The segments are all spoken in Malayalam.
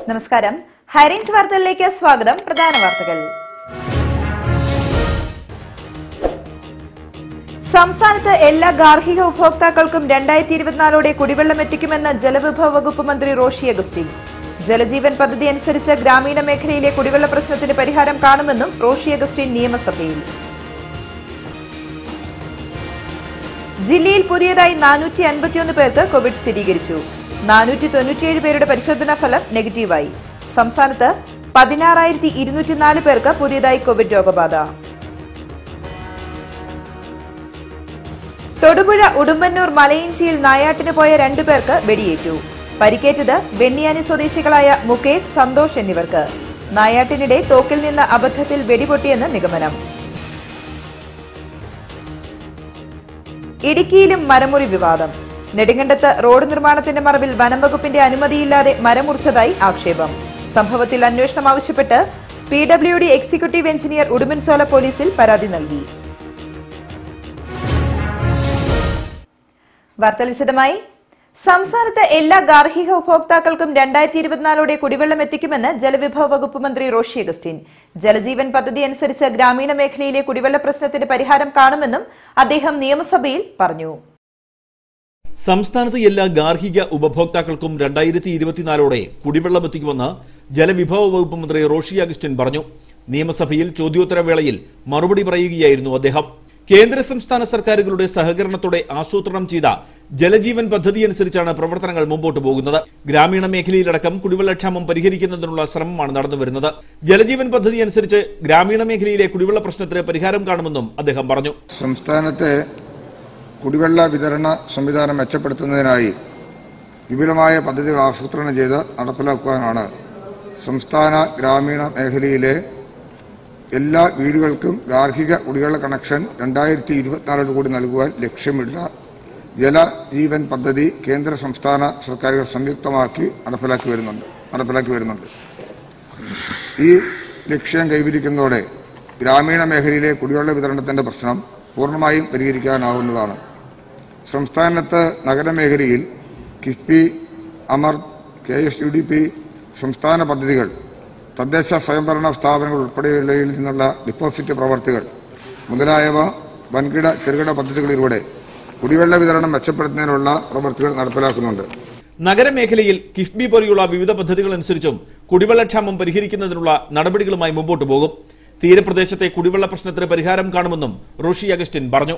നമസ്കാരം ഹൈറേഞ്ച് വാർത്തകളിലേക്ക് സ്വാഗതം പ്രധാന വാർത്തകൾ സംസ്ഥാനത്ത് എല്ലാ ഗാർഹിക ഉപഭോക്താക്കൾക്കും രണ്ടായിരത്തി ഇരുപത്തിനാലോടെ കുടിവെള്ളം എത്തിക്കുമെന്ന് ജലവിഭവ വകുപ്പ് മന്ത്രി റോഷി അഗസ്റ്റിൻ ജലജീവൻ പദ്ധതി അനുസരിച്ച് ഗ്രാമീണ മേഖലയിലെ കുടിവെള്ള പ്രശ്നത്തിന് പരിഹാരം കാണുമെന്നും റോഷി അഗസ്റ്റിൻ നിയമസഭയിൽ ജില്ലയിൽ പുതിയതായി നാനൂറ്റി അൻപത്തിയൊന്ന് പേർക്ക് കോവിഡ് സ്ഥിരീകരിച്ചു നാനൂറ്റി തൊണ്ണൂറ്റിയേഴ് പേരുടെ പരിശോധനാ ഫലം നെഗറ്റീവായി സംസ്ഥാനത്ത് പതിനാറായിരത്തി ഇരുന്നൂറ്റിനാല് പേർക്ക് പുതിയതായി കോവിഡ് രോഗബാധ തൊടുപുഴ ഉടുമ്പന്നൂർ മലയിഞ്ചിയിൽ നായാട്ടിന് പോയ രണ്ടു പേർക്ക് വെടിയേറ്റു പരിക്കേറ്റത് വെണ്ണിയാനി സ്വദേശികളായ മുകേഷ് സന്തോഷ് എന്നിവർക്ക് നായാട്ടിനിടെ തോക്കിൽ നിന്ന് അബദ്ധത്തിൽ വെടിപൊട്ടിയെന്ന് നിഗമനം ഇടുക്കിയിലും മരമുറി വിവാദം നെടുങ്കണ്ടത്ത് റോഡ് നിർമ്മാണത്തിന്റെ മറവിൽ വനം വകുപ്പിന്റെ അനുമതിയില്ലാതെ മരം മുറിച്ചതായി ആക്ഷേപം സംഭവത്തിൽ അന്വേഷണം ആവശ്യപ്പെട്ട് P W D executive engineer Udumbanchola പോലീസിൽ പരാതി നൽകി വാർത്തകൾ വിശദമായി സംസ്ഥാനത്ത് എല്ലാ ഗാർഹിക ഉപഭോക്താക്കൾക്കും രണ്ടായിരത്തി ഇരുപത്തിനാലോടെ കുടിവെള്ളം എത്തിക്കുമെന്ന് ജലവിഭവ വകുപ്പ് മന്ത്രി റോഷി അഗസ്റ്റിൻ ജലജീവൻ പദ്ധതി അനുസരിച്ച് ഗ്രാമീണ മേഖലയിലെ കുടിവെള്ള പ്രശ്നത്തിന് പരിഹാരം കാണുമെന്നും അദ്ദേഹം നിയമസഭയിൽ പറഞ്ഞു സംസ്ഥാനത്ത് എല്ലാ ഗാർഹിക ഉപഭോക്താക്കൾക്കും രണ്ടായിരത്തി ഇരുപത്തിനാലോടെ കുടിവെള്ളം എത്തിക്കുമെന്ന് ജലവിഭവ വകുപ്പ് മന്ത്രി റോഷി അഗസ്റ്റിൻ പറഞ്ഞു നിയമസഭയിൽ ചോദ്യോത്തരവേളയിൽ മറുപടി പറയുകയായിരുന്നു അദ്ദേഹം കേന്ദ്ര സംസ്ഥാന സർക്കാരുകളുടെ സഹകരണത്തോടെ ആസൂത്രണം ചെയ്ത ജലജീവൻ പദ്ധതി അനുസരിച്ചാണ് പ്രവർത്തനങ്ങൾ മുമ്പോട്ട് പോകുന്നത് ഗ്രാമീണ മേഖലയിലടക്കം കുടിവെള്ളക്ഷാമം പരിഹരിക്കുന്നതിനുള്ള ശ്രമമാണ് നടന്നുവരുന്നത് ജലജീവൻ പദ്ധതി അനുസരിച്ച് ഗ്രാമീണ മേഖലയിലെ കുടിവെള്ള പ്രശ്നത്തിന് പരിഹാരം കാണുമെന്നും അദ്ദേഹം പറഞ്ഞു സംസ്ഥാനത്തെ കുടിവെള്ള വിതരണ സംവിധാനം മെച്ചപ്പെടുത്തുന്നതിനായി വിപുലമായ പദ്ധതികൾ ആസൂത്രണം ചെയ്ത് നടപ്പിലാക്കുവാനാണ് സംസ്ഥാന ഗ്രാമീണ മേഖലയിലെ എല്ലാ വീടുകൾക്കും ഗാർഹിക കുടിവെള്ള കണക്ഷൻ രണ്ടായിരത്തി ഇരുപത്തിനാലോട് കൂടി നൽകുവാൻ ലക്ഷ്യമിട്ട ജലജീവൻ പദ്ധതി കേന്ദ്ര സംസ്ഥാന സർക്കാരുകൾ സംയുക്തമാക്കി നടപ്പിലാക്കി വരുന്നുണ്ട് നടപ്പിലാക്കി വരുന്നുണ്ട് ഈ ലക്ഷ്യം കൈവരിക്കുന്നതോടെ ഗ്രാമീണ മേഖലയിലെ കുടിവെള്ള വിതരണത്തിന്റെ പ്രശ്നം പൂർണ്ണമായും പരിഹരിക്കാനാവുന്നതാണ് സംസ്ഥാനത്ത് നഗരമേഖലയിൽ KIIFB AMRUT K S U D P സംസ്ഥാന പദ്ധതികൾ തദ്ദേശ സ്വയംഭരണ സ്ഥാപനങ്ങൾ ഉൾപ്പെടെയുള്ളവയിൽ നിന്നുള്ള ഡിപ്പോസിറ്റ് പ്രവർത്തികൾ മുതലായവ വൻകിട ചെറുകിട പദ്ധതികളിലൂടെ കുടിവെള്ള വിതരണം മെച്ചപ്പെടുത്തുന്നതിനുള്ള പ്രവർത്തികൾ നടപ്പിലാക്കുന്നുണ്ട് നഗരമേഖലയിൽ കിഫ്ബി പോലെയുള്ള വിവിധ പദ്ധതികൾ അനുസരിച്ചും കുടിവെള്ളക്ഷാമം പരിഹരിക്കുന്നതിനുള്ള നടപടികളുമായി മുമ്പോട്ട് പോകും തീരപ്രദേശത്തെ കുടിവെള്ള പ്രശ്നത്തിന് പരിഹാരം കാണുമെന്നും റോഷി അഗസ്റ്റിൻ പറഞ്ഞു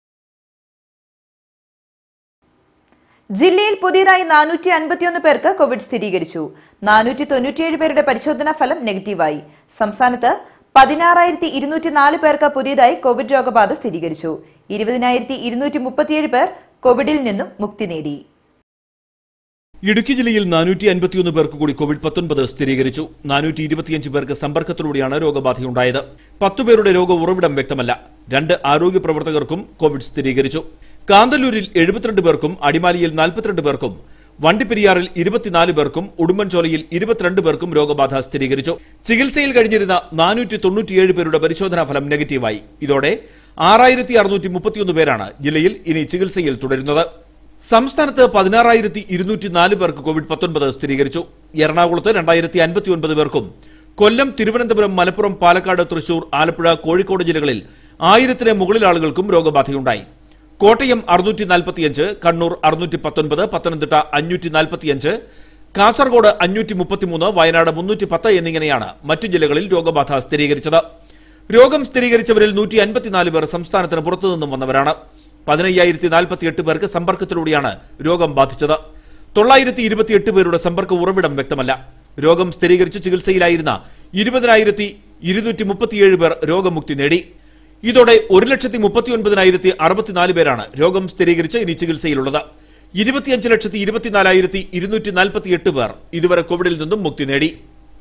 ജില്ലയിൽ പുതിയതായി നാനൂറ്റി അൻപത്തിയൊന്ന് പേർക്ക് കോവിഡ് സ്ഥിരീകരിച്ചു നാനൂറ്റി തൊണ്ണൂറ്റിയേഴ് പേരുടെ പരിശോധനാ ഫലം നെഗറ്റീവായി സംസ്ഥാനത്ത് പതിനാറായിരത്തി ഇരുന്നൂറ്റി നാല് പേർക്ക് പുതിയതായി കോവിഡ് രോഗബാധ സ്ഥിരീകരിച്ചു ഇരുപതിനായിരത്തി ഇരുന്നൂറ്റി മുപ്പത്തിയേഴ് പേർ കോവിഡിൽ നിന്നും മുക്തി നേടി ഇടുക്കി ജില്ലയിൽ നാനൂറ്റി അൻപത്തിയൊന്ന് പേർക്ക് കൂടി കോവിഡ് പത്തൊൻപത് സ്ഥിരീകരിച്ചു നാനൂറ്റി ഇരുപത്തിയഞ്ച് പേർക്ക് സമ്പർക്കത്തിലൂടെയാണ് രോഗബാധയുണ്ടായത് പത്തു പേരുടെ രോഗ ഉറവിടം വ്യക്തമല്ല രണ്ട് ആരോഗ്യ പ്രവർത്തകർക്കും കോവിഡ് സ്ഥിരീകരിച്ചു കാന്തല്ലൂരിൽ എഴുപത്തിരണ്ട് പേർക്കും അടിമാലിയിൽ നാൽപ്പത്തിരണ്ട് പേർക്കും വണ്ടിപ്പെരിയാറിൽ ഇരുപത്തിനാല് പേർക്കും ഉടുമ്പൻചോലയിൽ ഇരുപത്തിരണ്ട് പേർക്കും രോഗബാധ സ്ഥിരീകരിച്ചു ചികിത്സയിൽ കഴിഞ്ഞിരുന്ന നാനൂറ്റി തൊണ്ണൂറ്റിയേഴ് പേരുടെ പരിശോധനാ ഫലം നെഗറ്റീവായി ഇതോടെ ആറായിരത്തി അറുന്നൂറ്റി മുപ്പത്തിയൊന്ന് പേരാണ് ജില്ലയിൽ ഇനി ചികിത്സയിൽ തുടരുന്നത് സംസ്ഥാനത്ത് പതിനാറായിരത്തി ഇരുന്നൂറ്റി നാല് പേർക്ക് കോവിഡ് പത്തൊൻപത് സ്ഥിരീകരിച്ചു എറണാകുളത്ത് രണ്ടായിരത്തി അൻപത്തി ഒൻപത് പേർക്കും കൊല്ലം തിരുവനന്തപുരം മലപ്പുറം പാലക്കാട് തൃശൂർ ആലപ്പുഴ കോഴിക്കോട് ജില്ലകളിൽ ആയിരത്തിന് മുകളിൽ ആളുകൾക്കും രോഗബാധയുണ്ടായി കോട്ടയം അറുന്നൂറ്റി നാൽപ്പത്തിയഞ്ച് കണ്ണൂർ അറുന്നൂറ്റി പത്തൊൻപത് പത്തനംതിട്ട അഞ്ഞൂറ്റി നാൽപ്പത്തിയഞ്ച് കാസർഗോഡ് അഞ്ഞൂറ്റി മുപ്പത്തിമൂന്ന് വയനാട് മുന്നൂറ്റി പത്ത് എന്നിങ്ങനെയാണ് മറ്റു ജില്ലകളിൽ രോഗബാധ സ്ഥിരീകരിച്ചത് രോഗം സ്ഥിരീകരിച്ചവരിൽ നൂറ്റി അൻപത്തിനാല് പേർ സംസ്ഥാനത്തിന് പുറത്തുനിന്നും വന്നവരാണ് പതിനയ്യായിരത്തി നാൽപ്പത്തിയെട്ട് പേർക്ക് സമ്പർക്കത്തിലൂടെയാണ് രോഗം ബാധിച്ചത് തൊള്ളായിരത്തി ഇരുപത്തിയെട്ട് പേരുടെ സമ്പർക്ക ഉറവിടം വ്യക്തമല്ല രോഗം സ്ഥിരീകരിച്ച് ചികിത്സയിലായിരുന്ന ഇരുപതിനായിരത്തി ഇരുന്നൂറ്റി മുപ്പത്തിയേഴ് പേർ രോഗമുക്തി നേടി ഇതോടെ ഒരു ലക്ഷത്തി മുപ്പത്തിയൊൻപതിനായിരത്തി അറുപത്തിനാല് പേരാണ് രോഗം സ്ഥിരീകരിച്ച് ഇനി ചികിത്സയിലുള്ളത് ഇരുപത്തിയഞ്ച് ലക്ഷത്തി ഇരുപത്തിനാലായിരത്തി ഇരുന്നൂറ്റി നാൽപ്പത്തിയെട്ട് പേർ ഇതുവരെ കോവിഡിൽ നിന്നും മുക്തി നേടി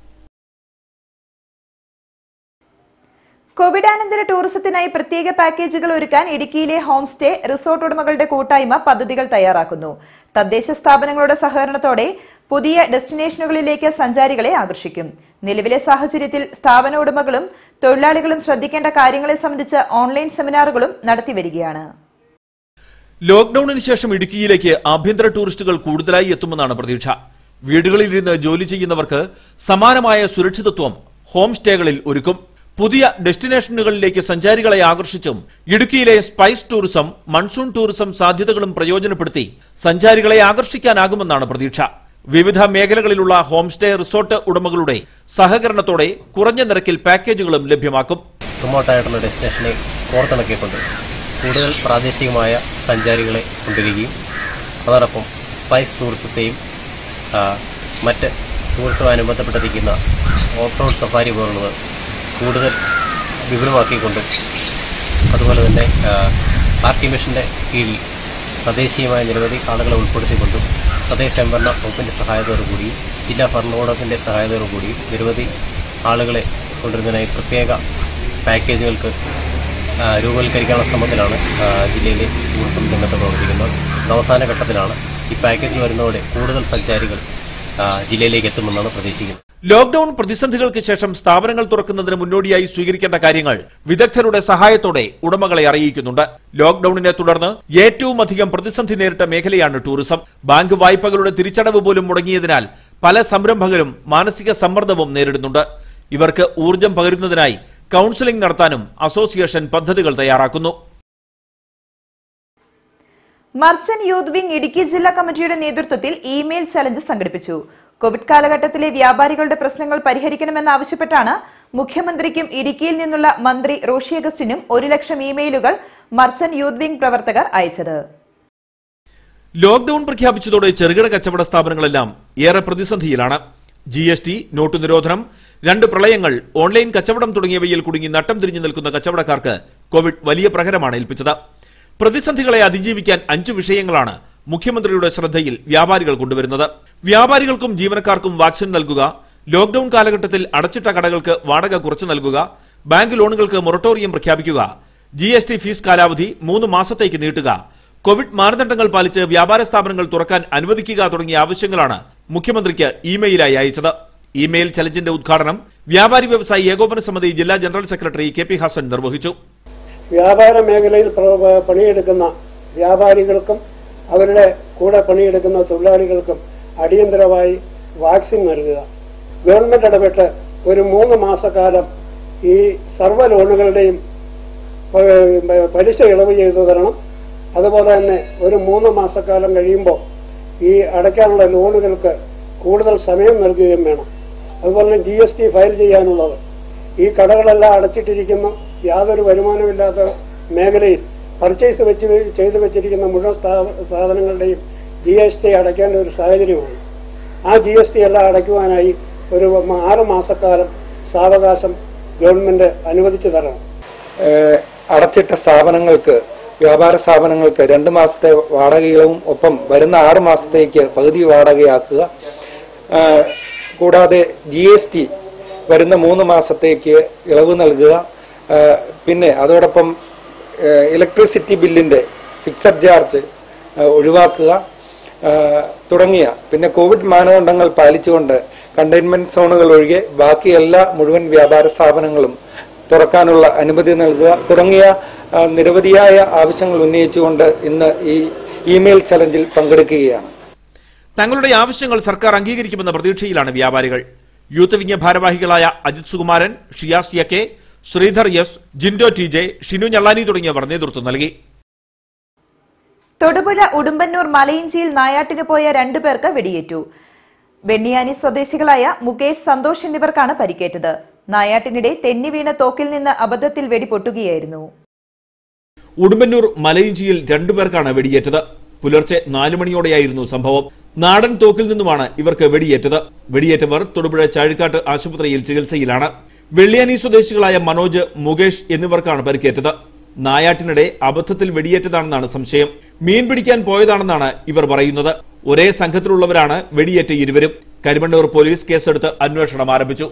കോവിഡാനന്തര ടൂറിസത്തിനായി പ്രത്യേക പാക്കേജുകൾ ഒരുക്കാൻ ഇടുക്കിയിലെ ഹോം സ്റ്റേ റിസോർട്ട് ഉടമകളുടെ കൂട്ടായ്മ പദ്ധതികൾ തയ്യാറാക്കുന്നു തദ്ദേശ സ്ഥാപനങ്ങളുടെ സഹകരണത്തോടെ പുതിയ ഡെസ്റ്റിനേഷനുകളിലേക്ക് സഞ്ചാരികളെ ആകർഷിക്കും നിലവിലെ സാഹചര്യത്തിൽ സ്ഥാപന ഉടമകളും തൊഴിലാളികളും ശ്രദ്ധിക്കേണ്ട കാര്യങ്ങളെ സംബന്ധിച്ച് ഓൺലൈൻ സെമിനാറുകളും നടത്തിവരികയാണ് ലോക്ഡൌണിന് ശേഷം ഇടുക്കിയിലേക്ക് ആഭ്യന്തര ടൂറിസ്റ്റുകൾ കൂടുതലായി എത്തുമെന്നാണ് പ്രതീക്ഷ വീടുകളിലിരുന്ന് ജോലി ചെയ്യുന്നവർക്ക് സമാനമായ സുരക്ഷിതത്വം ഹോം സ്റ്റേകളിൽ ഒരുക്കും പുതിയ ഡെസ്റ്റിനേഷനുകളിലേക്ക് സഞ്ചാരികളെ ആകർഷിച്ചും ഇടുക്കിയിലെ സ്പൈസ് ടൂറിസം മൺസൂൺ ടൂറിസം സാധ്യതകളും പ്രയോജനപ്പെടുത്തി സഞ്ചാരികളെ ആകർഷിക്കാനാകുമെന്നാണ് പ്രതീക്ഷ വിവിധ മേഖലകളിലുള്ള ഹോം സ്റ്റേ റിസോർട്ട് ഉടമകളുടെ സഹകരണത്തോടെ കുറഞ്ഞ നിരക്കിൽ പാക്കേജുകളും ലഭ്യമാക്കും റിമോട്ടായിട്ടുള്ള ഡെസ്റ്റിനേഷനെ കോർത്തിണക്കിക്കൊണ്ട് കൂടുതൽ പ്രാദേശികമായ സഞ്ചാരികളെ കൊണ്ടുവരികയും അതോടൊപ്പം സ്പൈസ് ടൂറിസത്തെയും ആ, മറ്റ് ടൂറിസവുമായി ബന്ധപ്പെട്ടിരിക്കുന്ന ഓഫ് റോഡ് സഫാരി പോലുള്ളത് കൂടുതൽ വിപുലമാക്കിക്കൊണ്ടും അതുപോലെ തന്നെ ആർ ടി മിഷൻ്റെ കീഴിൽ തദ്ദേശീയമായ നിരവധി ആളുകളെ ഉൾപ്പെടുത്തിക്കൊണ്ടും തദ്ദേശ സംവരണ വകുപ്പിൻ്റെ സഹായത്തോടുകൂടിയും ജില്ലാ ഭരണകൂടത്തിൻ്റെ സഹായത്തോടുകൂടിയും നിരവധി ആളുകളെ കൊണ്ടുവരുന്നതിനായി പ്രത്യേക പാക്കേജുകൾക്ക് ആ, രൂപവൽക്കരിക്കാനുള്ള ശ്രമത്തിലാണ് ആ, ജില്ലയിലെ ടൂറിസം രംഗത്ത് പ്രവർത്തിക്കുന്നത് ഇത് അവസാന ഘട്ടത്തിലാണ് ഈ പാക്കേജ് വരുന്നതോടെ കൂടുതൽ സഞ്ചാരികൾ ആ, ജില്ലയിലേക്ക് എത്തുമെന്നാണ് പ്രതീക്ഷിക്കുന്നത് ലോക്ഡൌൺ പ്രതിസന്ധികൾക്ക് ശേഷം സ്ഥാപനങ്ങൾ തുറക്കുന്നതിന് മുന്നോടിയായി സ്വീകരിക്കേണ്ട കാര്യങ്ങൾ വിദഗ്ധരുടെ സഹായത്തോടെ ഉടമകളെ അറിയിക്കുന്നുണ്ട് ലോക്ഡൌണിനെ തുടർന്ന് ഏറ്റവും അധികം പ്രതിസന്ധി നേരിട്ട മേഖലയാണ് ടൂറിസം ബാങ്ക് വായ്പകളുടെ തിരിച്ചടവ് പോലും മുടങ്ങിയതിനാൽ പല സംരംഭകരും മാനസിക സമ്മർദ്ദവും നേരിടുന്നുണ്ട് ഇവർക്ക് ഊർജം പകരുന്നതിനായി കൌൺസിലിംഗ് നടത്താനും അസോസിയേഷൻ പദ്ധതികൾ തയ്യാറാക്കുന്നു മർച്ചന്റ് യൂത്ത് വിംഗ് ഇടുക്കി ജില്ലാ കമ്മിറ്റിയുടെ നേതൃത്വത്തിൽ ഇമെയിൽ ചലഞ്ച് സംഘടിപ്പിച്ചു കോവിഡ് കാലഘട്ടത്തിലെ വ്യാപാരികളുടെ പ്രശ്നങ്ങൾ പരിഹരിക്കണമെന്നാവശ്യപ്പെട്ടാണ് മുഖ്യമന്ത്രിക്കും ഇടുക്കിയിൽ നിന്നുള്ള മന്ത്രി റോഷി അഗസ്റ്റിനും ഒരു ലക്ഷം ഇമെയിലുകൾ മർച്ചന്റ് യൂത്ത് വിംഗ് പ്രവർത്തകർ അയച്ചത് ലോക്ഡൌൺ പ്രഖ്യാപിച്ചതോടെ ചെറുകിട കച്ചവട സ്ഥാപനങ്ങളെല്ലാം ഏറെ പ്രതിസന്ധിയിലാണ് ജി എസ് ടി നോട്ട് നിരോധനം രണ്ട് പ്രളയങ്ങൾ ഓൺലൈൻ കച്ചവടം തുടങ്ങിയവയിൽ കുടുങ്ങി നട്ടം തിരിഞ്ഞു നിൽക്കുന്ന കച്ചവടക്കാർക്ക് കോവിഡ് വലിയ പ്രഹരമാണ് ഏൽപ്പിച്ചത് പ്രതിസന്ധികളെ അതിജീവിക്കാൻ അഞ്ചു വിഷയങ്ങളാണ് മുഖ്യമന്ത്രിയുടെ ശ്രദ്ധയിൽ വ്യാപാരികൾ കൊണ്ടുവരുന്നത് വ്യാപാരികൾക്കും ജീവനക്കാർക്കും വാക്സിൻ നൽകുക ലോക്ഡൌൺ കാലഘട്ടത്തിൽ അടച്ചിട്ട കടകൾക്ക് വാടക കുറച്ചു നൽകുക ബാങ്ക് ലോണുകൾക്ക് മൊറട്ടോറിയം പ്രഖ്യാപിക്കുക ജി എസ് ടി ഫീസ് കാലാവധി മൂന്ന് മാസത്തേക്ക് നീട്ടുക കോവിഡ് മാനദണ്ഡങ്ങൾ പാലിച്ച് വ്യാപാര സ്ഥാപനങ്ങൾ തുറക്കാൻ അനുവദിക്കുക തുടങ്ങിയ ആവശ്യങ്ങളാണ് മുഖ്യമന്ത്രിക്ക് ഇമെയിലായി അയച്ചത് ഇമെയിൽ ചലഞ്ചിന്റെ ഉദ്ഘാടനം വ്യാപാരി വ്യവസായി ഏകോപന സമിതി ജില്ലാ general secretary K P Hasan നിർവഹിച്ചു വ്യാപാര മേഖലയിൽ പ്ര- പ- പണിയെടുക്കുന്ന വ്യാപാരികൾക്കും അവരുടെ കൂടെ പണിയെടുക്കുന്ന തൊഴിലാളികൾക്കും അടിയന്തരമായി വാക്സിൻ നൽകുക ഗവൺമെന്റ് ഇടപെട്ട് ഒരു മൂന്ന് മാസക്കാലം ഈ സർവ്വ ലോണുകളുടെയും പ- പലിശ ഇളവ് ചെയ്തു തരണം അതുപോലെ തന്നെ ഒരു മൂന്ന് മാസക്കാലം കഴിയുമ്പോൾ ഈ അടയ്ക്കാനുള്ള ലോണുകൾക്ക് കൂടുതൽ സമയം നൽകുകയും വേണം അതുപോലെ തന്നെ ജി എസ് ടി ഫയൽ ചെയ്യാനുള്ളത് ഈ കടകളെല്ലാം അടച്ചിട്ടിരിക്കുന്നു യാതൊരു വരുമാനമില്ലാത്ത മേഖലയിൽ പർച്ചേസ് വെച്ച് വെ- ചെയ്തു വെച്ചിരിക്കുന്ന മുഴുവൻ സ്ഥാപ- സാധനങ്ങളുടെയും ജി എസ് ടി അടയ്ക്കേണ്ട ഒരു സാഹചര്യമാണ് ആ ജി എസ് ടി എല്ലാം അടയ്ക്കുവാനായി ഒരു മ- ആറ് മാസക്കാലം സാവകാശം ഗവൺമെന്റ് അനുവദിച്ചു തരണം ഏഹ് അടച്ചിട്ട സ്ഥാപനങ്ങൾക്ക് വ്യാപാര സ്ഥാപനങ്ങൾക്ക് രണ്ട് മാസത്തെ വാടക ഇളവും ഒപ്പം വരുന്ന ആറ് മാസത്തേക്ക് പകുതി വാടകയാക്കുക ഏഹ് കൂടാതെ ജി എസ് ടി വരുന്ന മൂന്ന് മാസത്തേക്ക് ഇളവ് നൽകുക ഏഹ് പിന്നെ അതോടൊപ്പം ഏഹ് ഇലക്ട്രിസിറ്റി ബില്ലിന്റെ ഫിക്സഡ് ചാർജ് ഏഹ് ഒഴിവാക്കുക ഏഹ് തുടങ്ങിയ പിന്നെ കോവിഡ് മാനദണ്ഡങ്ങൾ പാലിച്ചുകൊണ്ട് കണ്ടെയ്ൻമെന്റ് സോണുകൾ ഒഴികെ ബാക്കി എല്ലാ മുഴുവൻ വ്യാപാര സ്ഥാപനങ്ങളും തുറക്കാനുള്ള അനുമതി നൽകുക തുടങ്ങിയ ആ, നിരവധിയായ ആവശ്യങ്ങൾ ഉന്നയിച്ചുകൊണ്ട് ഇന്ന് ഈ ഇമെയിൽ ചലഞ്ചിൽ പങ്കെടുക്കുകയാണ് തങ്ങളുടെ ആവശ്യങ്ങൾ സർക്കാർ അംഗീകരിക്കുമെന്ന പ്രതീക്ഷയിലാണ് വ്യാപാരികൾ യൂത്ത് വിംഗ് ഭാരവാഹികളായ അജിത് സുകുമാരൻ ഷിയാസ് യക്കെ Sreedhar S Jindo T J Shinu Njallani തുടങ്ങിയവർ നേതൃത്വം നൽകി തൊടുപുഴ ഉടുമ്പന്നൂർ മലയിഞ്ചിയിൽ നായാട്ടിന് പോയ രണ്ടു പേർക്ക് വെടിയേറ്റു വെണ്ണിയാനി സ്വദേശികളായ മുകേഷ് സന്തോഷ് എന്നിവർക്കാണ് പരിക്കേറ്റത് നായാട്ടിനിടെ തെന്നി വീണ തോക്കിൽ നിന്ന് അബദ്ധത്തിൽ വെടിപൊട്ടുകയായിരുന്നു ഉടുമ്പന്നൂർ മലയിഞ്ചിയിൽ രണ്ടുപേർക്കാണ് വെടിയേറ്റത് പുലർച്ചെ നാലു മണിയോടെയായിരുന്നു സംഭവം നാടൻ തോക്കിൽ നിന്നുമാണ് ഇവർക്ക് വെടിയേറ്റത് വെടിയേറ്റവർ തൊടുപുഴ ചാഴിക്കാട്ട് ആശുപത്രിയിൽ ചികിത്സയിലാണ് വെള്ളിയാനി സ്വദേശികളായ മനോജ് മുകേഷ് എന്നിവർക്കാണ് പരിക്കേറ്റത് നായാട്ടിനിടെ അബദ്ധത്തിൽ വെടിയേറ്റതാണെന്നാണ് സംശയം മീൻ പിടിക്കാൻ പോയതാണെന്നാണ് ഇവർ പറയുന്നത് ഒരേ സംഘത്തിലുള്ളവരാണ് വെടിയേറ്റ ഇരുവരും കരിമണ്ണൂർ പോലീസ് കേസെടുത്ത് അന്വേഷണം ആരംഭിച്ചു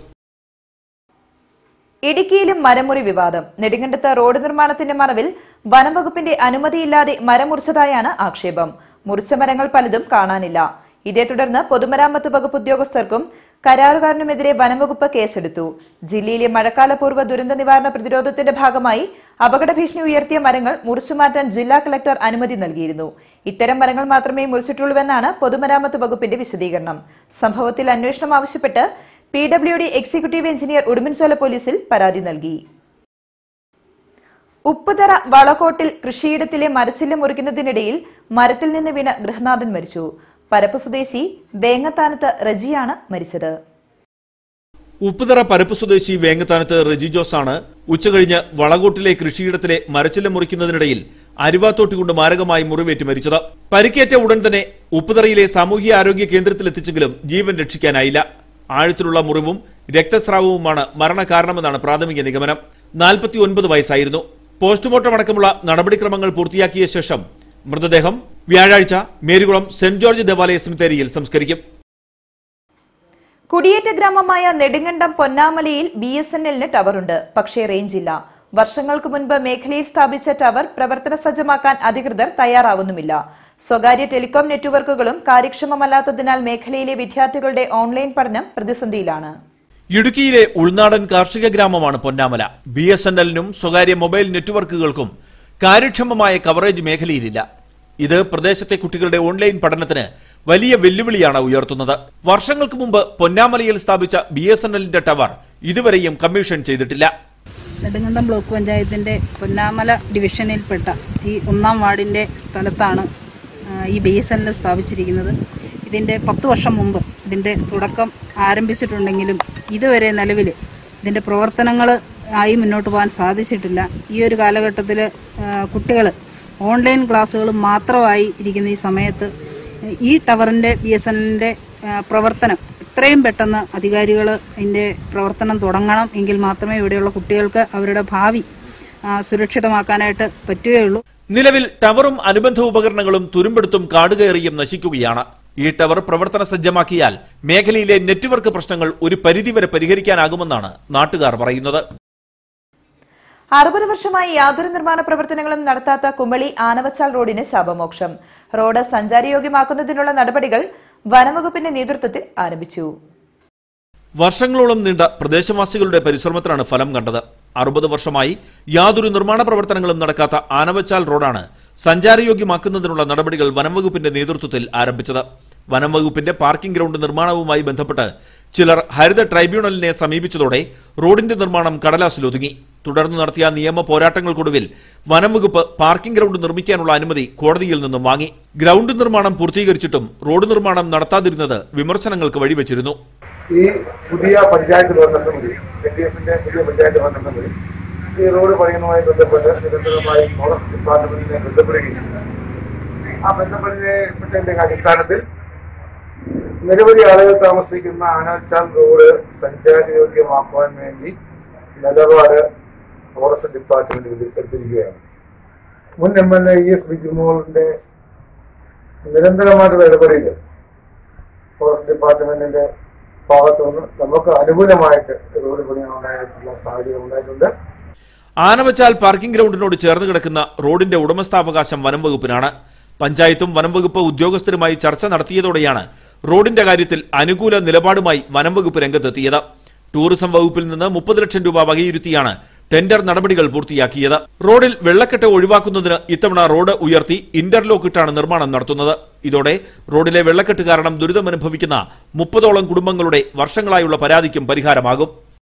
ഇടുക്കിയിലും മരമുറി വിവാദം നെടുങ്കണ്ടത്ത് റോഡ് നിർമ്മാണത്തിന്റെ മറവിൽ വനംവകുപ്പിന്റെ അനുമതിയില്ലാതെ മരം മുറിച്ചതായാണ് ആക്ഷേപം മുറിച്ച മരങ്ങൾ പലതും കാണാനില്ല ഇതേ തുടർന്ന് പൊതുമരാമത്ത് വകുപ്പ് ഉദ്യോഗസ്ഥർക്കും കരാറുകാരനുമെതിരെ വനംവകുപ്പ് കേസെടുത്തു ജില്ലയിലെ മഴക്കാലപൂർവ്വ ദുരന്ത നിവാരണ പ്രതിരോധത്തിന്റെ ഭാഗമായി അപകട ഭീഷണി ഉയർത്തിയ മരങ്ങൾ മുറിച്ചുമാറ്റാൻ ജില്ലാ കളക്ടർ അനുമതി നൽകിയിരുന്നു ഇത്തരം മരങ്ങൾ മാത്രമേ മുറിച്ചിട്ടുള്ളൂവെന്നാണ് പൊതുമരാമത്ത് വകുപ്പിന്റെ വിശദീകരണം സംഭവത്തിൽ അന്വേഷണം ആവശ്യപ്പെട്ട് P W D executive engineer Udumbanchola പോലീസിൽ പരാതി നൽകി ഉപ്പുതറ വളകോട്ടിൽ കൃഷിയിടത്തിലെ മരച്ചില്ലം മുറിക്കുന്നതിനിടയിൽ മരത്തിൽ നിന്ന് വീണ ഗൃഹനാഥൻ മരിച്ചു പരപ്പ് സ്വദേശി വേങ്ങത്താനത്ത് റജിയാണ് മരിച്ചത് ഉപ്പുതറ പരപ്പ് സ്വദേശി വേങ്ങത്താനത്ത് റെജി ജോസ് ആണ് ഉച്ചകഴിഞ്ഞ് വളകോട്ടിലെ കൃഷിയിടത്തിലെ മരച്ചില്ലം മുറിക്കുന്നതിനിടയിൽ അരിവാത്തോട്ടി കൊണ്ട് മാരകമായി മുറിവേറ്റ് മരിച്ചത് പരിക്കേറ്റ ഉടൻ തന്നെ ഉപ്പുതറയിലെ സാമൂഹ്യ ആരോഗ്യ കേന്ദ്രത്തിൽ എത്തിച്ചെങ്കിലും ജീവൻ രക്ഷിക്കാനായില്ല ആഴത്തിലുള്ള മുറിവും രക്തസ്രാവവുമാണ് മരണകാരണമെന്നാണ് പ്രാഥമിക നിഗമനം നാൽപ്പത്തി ഒൻപത് വയസ്സായിരുന്നു പോസ്റ്റ്മോർട്ടം അടക്കമുള്ള നടപടിക്രമങ്ങൾ പൂർത്തിയാക്കിയ ശേഷം മൃതദേഹം വ്യാഴാഴ്ച മേരികുളം സെന്റ് ജോർജ് ദേവാലയ സെമിത്തേരിയിൽ സംസ്കരിക്കും കുടിയേറ്റ ഗ്രാമമായ നെടുങ്കണ്ടം പൊന്നാമലയിൽ ബി എസ് എൻ എല്ലിന് ടവറുണ്ട് പക്ഷേ റേഞ്ചില്ല വർഷങ്ങൾക്ക് മുൻപ് മേഖലയിൽ സ്ഥാപിച്ച ടവർ പ്രവർത്തന സജ്ജമാക്കാൻ അധികൃതർ തയ്യാറാവുന്നുമില്ല സ്വകാര്യ ടെലികോം നെറ്റ്വർക്കുകളും കാര്യക്ഷമമല്ലാത്തതിനാൽ മേഖലയിലെ വിദ്യാർത്ഥികളുടെ ഓൺലൈൻ പഠനം പ്രതിസന്ധിയിലാണ് ഇടുക്കിയിലെ ഉൾനാടൻ കാർഷിക ഗ്രാമമാണ് പൊന്നാമല ബി എസ് എൻ എല്ലിനും സ്വകാര്യ മൊബൈൽ നെറ്റ്വർക്കുകൾക്കും കാര്യക്ഷമമായ കവറേജ് മേഖലയിലില്ല ഇത് പ്രദേശത്തെ കുട്ടികളുടെ ഓൺലൈൻ പഠനത്തിന് വലിയ വെല്ലുവിളിയാണ് ഉയർത്തുന്നത് വർഷങ്ങൾക്ക് മുമ്പ് പൊന്നാമലയിൽ സ്ഥാപിച്ച ബി എസ് എൻ എല്ലിന്റെ ടവർ ഇതുവരെയും കമ്മീഷൻ ചെയ്തിട്ടില്ല നെടുങ്കണ്ടം ബ്ലോക്ക് പഞ്ചായത്തിൻ്റെ പൊന്നാമല ഡിവിഷനിൽപ്പെട്ട ഈ ഒന്നാം വാർഡിൻ്റെ സ്ഥലത്താണ് ആ, ഈ ബി എസ് എൻ എൽ സ്ഥാപിച്ചിരിക്കുന്നത് ഇതിൻ്റെ പത്ത് വർഷം മുമ്പ് ഇതിൻ്റെ തുടക്കം ആരംഭിച്ചിട്ടുണ്ടെങ്കിലും ഇതുവരെ നിലവിൽ ഇതിൻ്റെ പ്രവർത്തനങ്ങൾ ആയി മുന്നോട്ട് പോകാൻ സാധിച്ചിട്ടില്ല ഈ ഒരു കാലഘട്ടത്തിൽ കുട്ടികൾ ഓൺലൈൻ ക്ലാസ്സുകൾ മാത്രമായി ഇരിക്കുന്ന ഈ സമയത്ത് ഈ ടവറിൻ്റെ ബി എസ് എൻ എല്ലിൻ്റെ പ്രവർത്തനം എത്രയും പെട്ടെന്ന് അധികാരികൾ അതിൻ്റെ പ്രവർത്തനം തുടങ്ങണം എങ്കിൽ മാത്രമേ ഇവിടെയുള്ള കുട്ടികൾക്ക് അവരുടെ ഭാവി ആ, സുരക്ഷിതമാക്കാനായിട്ട് പറ്റുകയുള്ളൂ നിലവിൽ ടവറും അനുബന്ധ ഉപകരണങ്ങളും തുരുമ്പെടുത്തും കാടുകയറിയും നശിക്കുകയാണ് ഈ ടവർ പ്രവർത്തന സജ്ജമാക്കിയാൽ മേഖലയിലെ നെറ്റ്വർക്ക് പ്രശ്നങ്ങൾ ഒരു പരിധിവരെ പരിഹരിക്കാനാകുമെന്നാണ് നാട്ടുകാർ പറയുന്നത് അറുപത് വർഷമായി യാതൊരു നിർമ്മാണ പ്രവർത്തനങ്ങളും നടത്താത്ത കുമളി ആനവച്ചാൽ റോഡിന് ശാപമോക്ഷം റോഡ് സഞ്ചാരയോഗ്യമാക്കുന്നതിനുള്ള നടപടികൾ വനംവകുപ്പിന്റെ നേതൃത്വത്തിൽ ആരംഭിച്ചു വർഷങ്ങളോളം നീണ്ട പ്രദേശവാസികളുടെ പരിശ്രമത്തിലാണ് ഫലം കണ്ടത് അറുപത് വർഷമായി യാതൊരു നിർമ്മാണ പ്രവർത്തനങ്ങളും നടക്കാത്ത ആനവച്ചാൽ റോഡാണ് സഞ്ചാരയോഗ്യമാക്കുന്നതിനുള്ള നടപടികൾ വനംവകുപ്പിന്റെ നേതൃത്വത്തിൽ ആരംഭിച്ചത് വനംവകുപ്പിന്റെ പാർക്കിംഗ് ഗ്രൗണ്ട് നിർമ്മാണവുമായി ബന്ധപ്പെട്ട് ചിലർ ഹരിത ട്രൈബ്യൂണലിനെ സമീപിച്ചതോടെ റോഡിന്റെ നിർമ്മാണം കടലാസിലൊതുങ്ങി തുടർന്ന് നടത്തിയ നിയമ പോരാട്ടങ്ങൾക്കൊടുവിൽ വനംവകുപ്പ് പാർക്കിംഗ് ഗ്രൗണ്ട് നിർമ്മിക്കാനുള്ള അനുമതി കോടതിയിൽ നിന്നും വാങ്ങി ഗ്രൗണ്ട് നിർമ്മാണം പൂർത്തീകരിച്ചിട്ടും റോഡ് നിർമ്മാണം നടത്താതിരുന്നത് വിമർശനങ്ങൾക്ക് വഴിവെച്ചിരുന്നു ഈ പുതിയ പഞ്ചായത്ത് ഭരണസമിതി എൽ ഡി എഫിന്റെ പുതിയ പഞ്ചായത്ത് ഭരണസമിതി ഈ റോഡ് പണിയുന്നതുമായി ബന്ധപ്പെട്ട് നിരന്തരമായി ഫോറസ്റ്റ് ഡിപ്പാർട്ട്മെന്റിനെ ബന്ധപ്പെടുകയും ആ ബന്ധപ്പെട്ടതിന്റെ അടിസ്ഥാനത്തിൽ നിരവധി ആളുകൾ താമസിക്കുന്ന ആനാച്ചാൽ റോഡ് സഞ്ചാരയോഗ്യമാക്കുവാൻ വേണ്ടി നിലപാട് ഫോറസ്റ്റ് ഡിപ്പാർട്ട്മെന്റ് എടുത്തിരിക്കുകയാണ് മുൻ M L A E S ബിജുമോളിന്റെ നിരന്തരമായിട്ടുള്ള ഇടപെടൽ ഫോറസ്റ്റ് ഡിപ്പാർട്ട്മെന്റിന്റെ ഭാഗത്തു നിന്ന് നമുക്ക് അനുകൂലമായിട്ട് റോഡ് പണിയാനുണ്ടായിട്ടുള്ള സാഹചര്യം ഉണ്ടായിട്ടുണ്ട് ആനവച്ചാൽ പാർക്കിംഗ് ഗ്രൗണ്ടിനോട് ചേർന്ന് കിടക്കുന്ന റോഡിന്റെ ഉടമസ്ഥാവകാശം വനംവകുപ്പിനാണ് പഞ്ചായത്തും വനംവകുപ്പ് ഉദ്യോഗസ്ഥരുമായി ചർച്ച നടത്തിയതോടെയാണ് റോഡിന്റെ കാര്യത്തിൽ അനുകൂല നിലപാടുമായി വനംവകുപ്പ് രംഗത്തെത്തിയത് ടൂറിസം വകുപ്പിൽ നിന്ന് മുപ്പത് ലക്ഷം രൂപ വകയിരുത്തിയാണ് ടെൻഡർ നടപടികൾ പൂർത്തിയാക്കിയത് റോഡിൽ വെള്ളക്കെട്ട് ഒഴിവാക്കുന്നതിന് ഇത്തവണ റോഡ് ഉയർത്തി ഇന്റർലോക്ക് ഇട്ടാണ് നിർമ്മാണം നടത്തുന്നത് ഇതോടെ റോഡിലെ വെള്ളക്കെട്ട് കാരണം ദുരിതമനുഭവിക്കുന്ന മുപ്പതോളം കുടുംബങ്ങളുടെ വർഷങ്ങളായുള്ള പരാതിക്കും പരിഹാരമാകും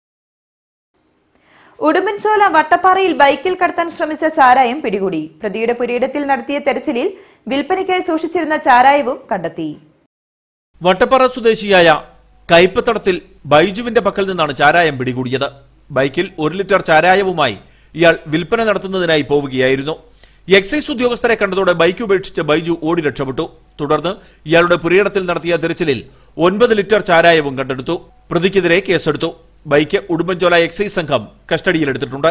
ഉടുമ്പൻചോല വട്ടപ്പാറയിൽ ബൈക്കിൽ കടത്താൻ ശ്രമിച്ച ചാരായം പിടികൂടി പ്രതിയുടെ പുരയിടത്തിൽ നടത്തിയ തെരച്ചിലിൽ വിൽപ്പനയ്ക്കായി സൂക്ഷിച്ചിരുന്ന ചാരായവും കണ്ടെത്തി വട്ടപ്പാറ സ്വദേശിയായ കയ്പത്തടത്തിൽ ബൈജുവിന്റെ പക്കൽ നിന്നാണ് ചാരായം പിടികൂടിയത് ബൈക്കിൽ ഒരു ലിറ്റർ ചാരായവുമായി ഇയാൾ വിൽപ്പന നടത്തുന്നതിനായി പോവുകയായിരുന്നു എക്സൈസ് ഉദ്യോഗസ്ഥരെ കണ്ടതോടെ ബൈക്ക് ഉപേക്ഷിച്ച് ബൈജു ഓടി രക്ഷപ്പെട്ടു തുടർന്ന് ഇയാളുടെ പുരയിടത്തിൽ നടത്തിയ തിരച്ചിലിൽ ഒൻപത് ലിറ്റർ ചാരായവും കണ്ടെടുത്തു പ്രതിക്കെതിരെ കേസെടുത്തു ബൈക്ക് ഉടുമ്പൻചോല എക്സൈസ് സംഘം കസ്റ്റഡിയിലെടുത്തിട്ടുണ്ട്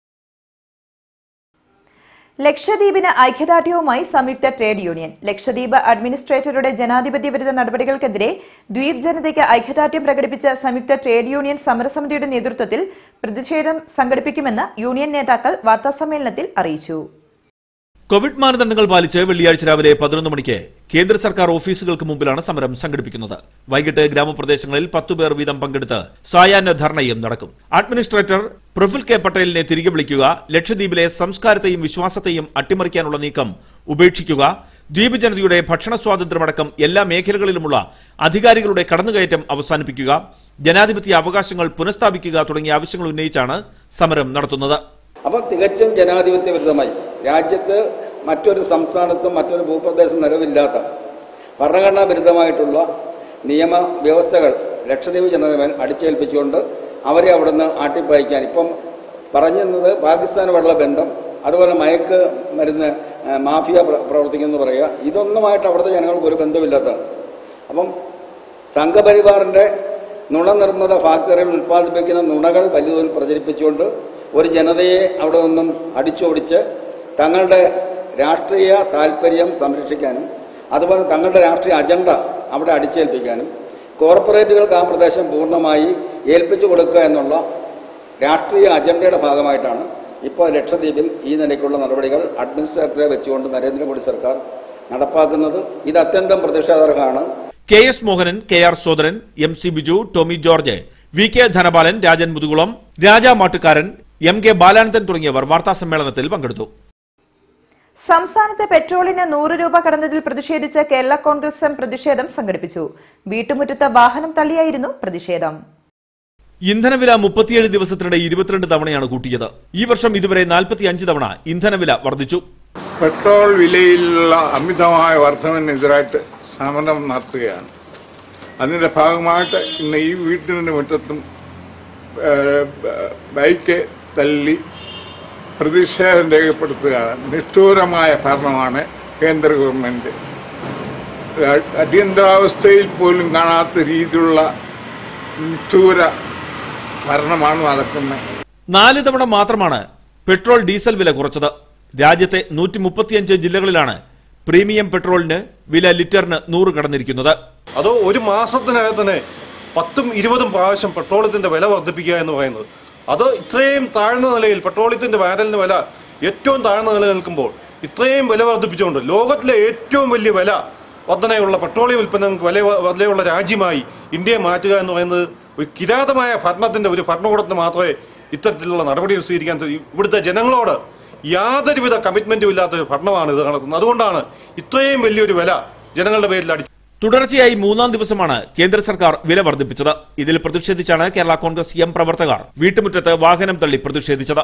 ലക്ഷദ്വീപിന് ഐക്യദാർഢ്യവുമായി സംയുക്ത ട്രേഡ് യൂണിയൻ ലക്ഷദ്വീപ് അഡ്മിനിസ്ട്രേറ്ററുടെ ജനാധിപത്യ വിരുദ്ധ നടപടികൾക്കെതിരെ ദ്വീപ് ജനതയ്ക്ക് ഐക്യദാർഢ്യം പ്രകടിപ്പിച്ച സംയുക്ത ട്രേഡ് യൂണിയൻ സമരസമിതിയുടെ നേതൃത്വത്തിൽ പ്രതിഷേധം സംഘടിപ്പിക്കുമെന്ന് യൂണിയൻ നേതാക്കൾ വാർത്താസമ്മേളനത്തിൽ അറിയിച്ചു കോവിഡ് മാനദണ്ഡങ്ങൾ പാലിച്ച് വെള്ളിയാഴ്ച രാവിലെ പതിനൊന്ന് മണിക്ക് കേന്ദ്ര സർക്കാർ ഓഫീസുകൾക്ക് മുമ്പിലാണ് സമരം സംഘടിപ്പിക്കുന്നത് വൈകിട്ട് ഗ്രാമപ്രദേശങ്ങളിൽ പത്തു പേർ വീതം പങ്കെടുത്ത് സായാഹ്ന ധർണയും നടക്കും അഡ്മിനിസ്ട്രേറ്റർ പ്രഫുൽ കെ പട്ടേലിനെ തിരികെ വിളിക്കുക ലക്ഷദ്വീപിലെ സംസ്കാരത്തെയും വിശ്വാസത്തെയും അട്ടിമറിക്കാനുള്ള നീക്കം ഉപേക്ഷിക്കുക ദ്വീപ് ജനതയുടെ ഭക്ഷണ സ്വാതന്ത്ര്യമടക്കം എല്ലാ മേഖലകളിലുമുള്ള അധികാരികളുടെ കടന്നുകയറ്റം അവസാനിപ്പിക്കുക ജനാധിപത്യ അവകാശങ്ങൾ പുനഃസ്ഥാപിക്കുക തുടങ്ങിയ ആവശ്യങ്ങൾ ഉന്നയിച്ചാണ് സമരം നടത്തുന്നത് അപ്പോൾ തികച്ചും ജനാധിപത്യ വിരുദ്ധമായി രാജ്യത്ത് മറ്റൊരു സംസ്ഥാനത്തും മറ്റൊരു ഭൂപ്രദേശം നിലവില്ലാത്ത ഭരണഘടനാ വിരുദ്ധമായിട്ടുള്ള നിയമ വ്യവസ്ഥകൾ ലക്ഷദ്വീപ് ജനതമേൽ അടിച്ചേൽപ്പിച്ചുകൊണ്ട് അവരെ അവിടുന്ന് ആട്ടിപ്പായിക്കാൻ ഇപ്പം പറഞ്ഞിരുന്നത് പാകിസ്ഥാനുമായിട്ടുള്ള ബന്ധം അതുപോലെ മയക്ക് മരുന്ന് ആ, മാഫിയ പ്ര- പ്രവർത്തിക്കുന്നു പറയുക ഇതൊന്നുമായിട്ട് അവിടുത്തെ ജനങ്ങൾക്ക് ഒരു ബന്ധമില്ലാത്തതാണ് അപ്പം സംഘപരിവാറിൻ്റെ നുണനിർമ്മിത ഫാക്ടറികൾ ഉൽപ്പാദിപ്പിക്കുന്ന നുണകൾ വലിയ തോതിൽ പ്രചരിപ്പിച്ചുകൊണ്ട് ഒരു ജനതയെ അവിടെ നിന്നും അടിച്ചോടിച്ച് തങ്ങളുടെ രാഷ്ട്രീയ താല്പര്യം സംരക്ഷിക്കാനും അതുപോലെ തങ്ങളുടെ രാഷ്ട്രീയ അജണ്ട അവിടെ അടിച്ചേൽപ്പിക്കാനും കോർപ്പറേറ്റുകൾക്ക് ആ പ്രദേശം പൂർണ്ണമായി ഏൽപ്പിച്ചു കൊടുക്കുക എന്നുള്ള രാഷ്ട്രീയ അജണ്ടയുടെ ഭാഗമായിട്ടാണ് ഇപ്പോൾ ലക്ഷദ്വീപിൽ ഈ നിലയ്ക്കുള്ള നടപടികൾ അഡ്മിനിസ്ട്രേറ്ററെ വെച്ചുകൊണ്ട് നരേന്ദ്രമോദി സർക്കാർ നടപ്പാക്കുന്നത് ഇത് അത്യന്തം പ്രതിഷേധാർഹമാണ് K S Mohanan K R Sodaran M C Biju Tomy George V K Dhanapalan Rajan Muthukulam Raja Mattukaran M K Balanandan തുടങ്ങിയവർ വാർത്താസമ്മേളനത്തിൽ പങ്കെടുത്തു സംസ്ഥാനത്ത് പെട്രോളിന് നൂറ് രൂപ കടന്നതിൽ പ്രതിഷേധിച്ച് കേരള കോൺഗ്രസ് എം പ്രതിഷേധം സംഘടിപ്പിച്ചു വീട്ടുമുറ്റത്ത് വാഹനം തള്ളിയായിരുന്നു പ്രതിഷേധം ഇന്ധനവില മുപ്പത്തിയേഴ് ദിവസത്തിനിടെ ഇരുപത്തിരണ്ട് തവണയാണ് കൂട്ടിയത് ഈ വർഷം ഇതുവരെ നാൽപ്പത്തിയഞ്ച് തവണ ഇന്ധനവില വർദ്ധിച്ചു പെട്രോൾ വിലയിലുള്ള അമിതമായ വർധനവിനെതിരായിട്ട് സമരം നടത്തുകയാണ് അതിൻ്റെ ഭാഗമായിട്ട് ഇന്ന് ഈ വീട്ടിൻ്റെ മുറ്റത്തും ഏഹ്, ബ- ബൈക്ക് തള്ളി പ്രതിഷേധം രേഖപ്പെടുത്തുകയാണ് നിഷ്ഠൂരമായ ഭരണമാണ് കേന്ദ്ര ഗവൺമെൻറ് അടിയന്തരാവസ്ഥയിൽ പോലും കാണാത്ത രീതിയിലുള്ള നിഷ്ഠൂര ഭരണമാണ് നടക്കുന്നത് നാല് തവണ മാത്രമാണ് പെട്രോൾ ഡീസൽ വില കുറച്ചത് രാജ്യത്തെ നൂറ്റി മുപ്പത്തിയഞ്ച് ജില്ലകളിലാണ് പ്രീമിയം പെട്രോളിന് വില ലിറ്ററിന് നൂറ് കടന്നിരിക്കുന്നത് അതോ ഒരു മാസത്തിനകം തന്നെ പത്തും ഇരുപതും പ്രാവശ്യം പെട്രോളത്തിന്റെ വില വർദ്ധിപ്പിക്കുക എന്ന് പറയുന്നത് അത് ഇത്രയും താഴ്ന്ന നിലയിൽ പെട്രോളിയത്തിന്റെ ബാരലിന്റെ വില ഏറ്റവും താഴ്ന്ന നില നിൽക്കുമ്പോൾ ഇത്രയും വില വർദ്ധിപ്പിച്ചുകൊണ്ട് ലോകത്തിലെ ഏറ്റവും വലിയ വില വർധനയുള്ള പെട്രോളിയം ഉൽപ്പന്നങ്ങൾക്ക് വില വിലയുള്ള രാജ്യമായി ഇന്ത്യയെ മാറ്റുക എന്ന് പറയുന്നത് ഒരു കിരാതമായ ഭരണത്തിന്റെ ഒരു ഭരണകൂടത്തിന് മാത്രമേ ഇത്തരത്തിലുള്ള നടപടികൾ സ്വീകരിക്കാൻ കഴിയൂ. ഇവിടുത്തെ ജനങ്ങളോട് യാതൊരുവിധ കമ്മിറ്റ്മെന്റും ഇല്ലാത്ത ഒരു ഭരണമാണ് ഇത് നടത്തുന്നത് അതുകൊണ്ടാണ് ഇത്രയും വലിയൊരു വില ജനങ്ങളുടെ പേരിൽ അടി തുടർച്ചയായി മൂന്നാം ദിവസമാണ് കേന്ദ്ര സർക്കാർ വില വർദ്ധിപ്പിച്ചത് ഇതിൽ പ്രതിഷേധിച്ചാണ് കേരള കോൺഗ്രസ് എം പ്രവർത്തകർ വീട്ടുമുറ്റത്ത് വാഹനം തള്ളി പ്രതിഷേധിച്ചത്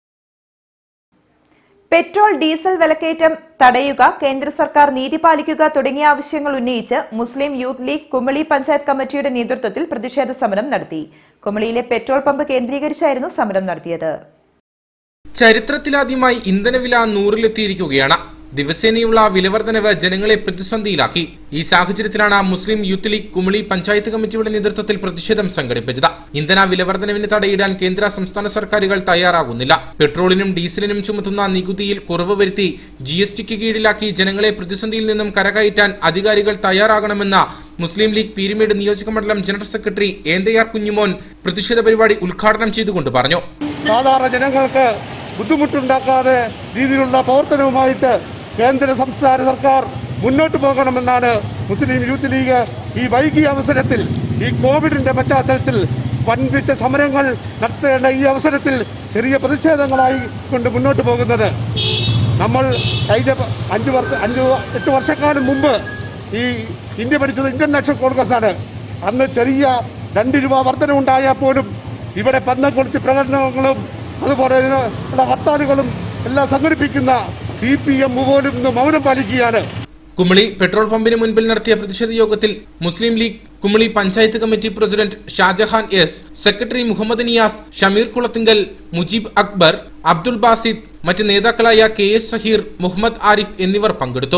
പെട്രോൾ ഡീസൽ വിലക്കയറ്റം തടയുക കേന്ദ്ര സർക്കാർ നീതി പാലിക്കുക തുടങ്ങിയ ആവശ്യങ്ങൾ ഉന്നയിച്ച് Muslim Youth League Kumily panchayat കമ്മിറ്റിയുടെ നേതൃത്വത്തിൽ പ്രതിഷേധ സമരം നടത്തി കുമളിയിലെ പെട്രോൾ പമ്പ് കേന്ദ്രീകരിച്ചായിരുന്നു സമരം നടത്തിയത് ചരിത്രത്തിലാദ്യമായി ഇന്ധനവില നൂറിലെത്തിയിരിക്കുകയാണ് ദിവസേനയുള്ള വിലവർധനവ് ജനങ്ങളെ പ്രതിസന്ധിയിലാക്കി ഈ സാഹചര്യത്തിലാണ് Muslim Youth League Kumily panchayat കമ്മിറ്റിയുടെ നേതൃത്വത്തിൽ പ്രതിഷേധം സംഘടിപ്പിച്ചത് ഇന്ധന വിലവർധനവിന് തടയിടാൻ കേന്ദ്ര സംസ്ഥാന സർക്കാരുകൾ തയ്യാറാകുന്നില്ല പെട്രോളിനും ഡീസലിനും ചുമത്തുന്ന നികുതിയിൽ കുറവ് വരുത്തി ജി എസ് ടിക്ക് കീഴിലാക്കി ജനങ്ങളെ പ്രതിസന്ധിയിൽ നിന്നും കരകയറ്റാൻ അധികാരികൾ തയ്യാറാകണമെന്ന മുസ്ലിം ലീഗ് പീരുമേട് നിയോജക മണ്ഡലം ജനറൽ സെക്രട്ടറി ഏന്തയാർ കുഞ്ഞുമോൻ പ്രതിഷേധ പരിപാടി ഉദ്ഘാടനം ചെയ്തുകൊണ്ട് പറഞ്ഞു സാധാരണ ജനങ്ങൾക്ക് ബുദ്ധിമുട്ടുണ്ടാക്കാതെ രീതിയിലുള്ള പ്രവർത്തനവുമായിട്ട് കേന്ദ്ര സംസ്ഥാന സർക്കാർ മുന്നോട്ട് പോകണമെന്നാണ് മുസ്ലിം യൂത്ത് ലീഗ് ഈ വൈകിയ അവസരത്തിൽ ഈ കോവിഡിന്റെ പശ്ചാത്തലത്തിൽ വൻപിച്ച സമരങ്ങൾ നടത്തേണ്ട ഈ അവസരത്തിൽ ചെറിയ പ്രതിഷേധങ്ങളായി കൊണ്ട് മുന്നോട്ട് പോകുന്നത് നമ്മൾ കഴിഞ്ഞ പ- അഞ്ച് വർഷ അഞ്ച് വ- എട്ട് വർഷക്കാലം മുമ്പ് ഈ ഇന്ത്യ ഭരിച്ചത് ഇന്ത്യൻ നാഷണൽ കോൺഗ്രസ് ആണ് അന്ന് ചെറിയ രണ്ട് രൂപ വർധനമുണ്ടായാൽ പോലും ഇവിടെ പന്നക്കൊളിച്ച് പ്രകടനങ്ങളും അതുപോലെ ഉള്ള ഹർത്താലുകളും എല്ലാം സംഘടിപ്പിക്കുന്ന സി പി എം പോലും ഇന്ന് മൗനം പാലിക്കുകയാണ് കുമളി പെട്രോൾ പമ്പിന് മുൻപിൽ നടത്തിയ പ്രതിഷേധ യോഗത്തിൽ Muslim League Kumily panchayat committee president Shajahan S secretary Muhammad Niyas Shameer Kulathinkal Mujeeb Akbar Abdul Basid മറ്റ് നേതാക്കളായ കെ എസ് ഷഹീർ മുഹമ്മദ് ആരിഫ് എന്നിവർ പങ്കെടുത്തു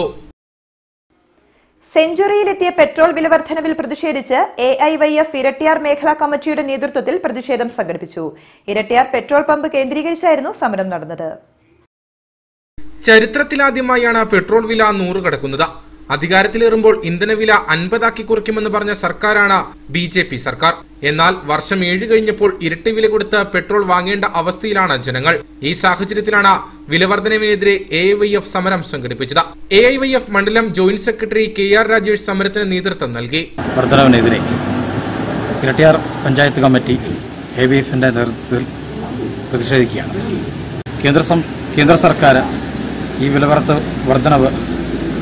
സെഞ്ചുറിയിലെത്തിയ പെട്രോൾ വില വർധനവിൽ പ്രതിഷേധിച്ച് A I Y F Irattayar മേഖലാ കമ്മിറ്റിയുടെ നേതൃത്വത്തിൽ പ്രതിഷേധം സംഘടിപ്പിച്ചു ഇരട്ടിയാർ പെട്രോൾ പമ്പ് കേന്ദ്രീകരിച്ചായിരുന്നു സമരം നടന്നത് ചരിത്രത്തിലാദ്യമായാണ് പെട്രോൾ വില നൂറ് കടക്കുന്നത് അധികാരത്തിലേറുമ്പോൾ ഇന്ധനവില അൻപതാക്കി കുറയ്ക്കുമെന്ന് പറഞ്ഞ സർക്കാരാണ് ബി ജെ പി സർക്കാർ എന്നാൽ വർഷം ഏഴ് കഴിഞ്ഞപ്പോൾ ഇരട്ടി വില കൊടുത്ത് പെട്രോൾ വാങ്ങേണ്ട അവസ്ഥയിലാണ് ജനങ്ങൾ ഈ സാഹചര്യത്തിലാണ് വിലവർധനവിനെതിരെ എ ഐ വൈ എഫ് സമരം സംഘടിപ്പിച്ചത് എ ഐ വൈ എഫ് മണ്ഡലം joint secretary K R Rajesh സമരത്തിന് നേതൃത്വം നൽകി വർധനവിനെതിരെ Irattayar panchayat committee A B എഫിന്റെ നേതൃത്വത്തിൽ പ്രതിഷേധിക്കുകയാണ് കേന്ദ്ര സം കേന്ദ്ര സർക്കാർ ഈ വിലവർദ്ധ വർധനവ്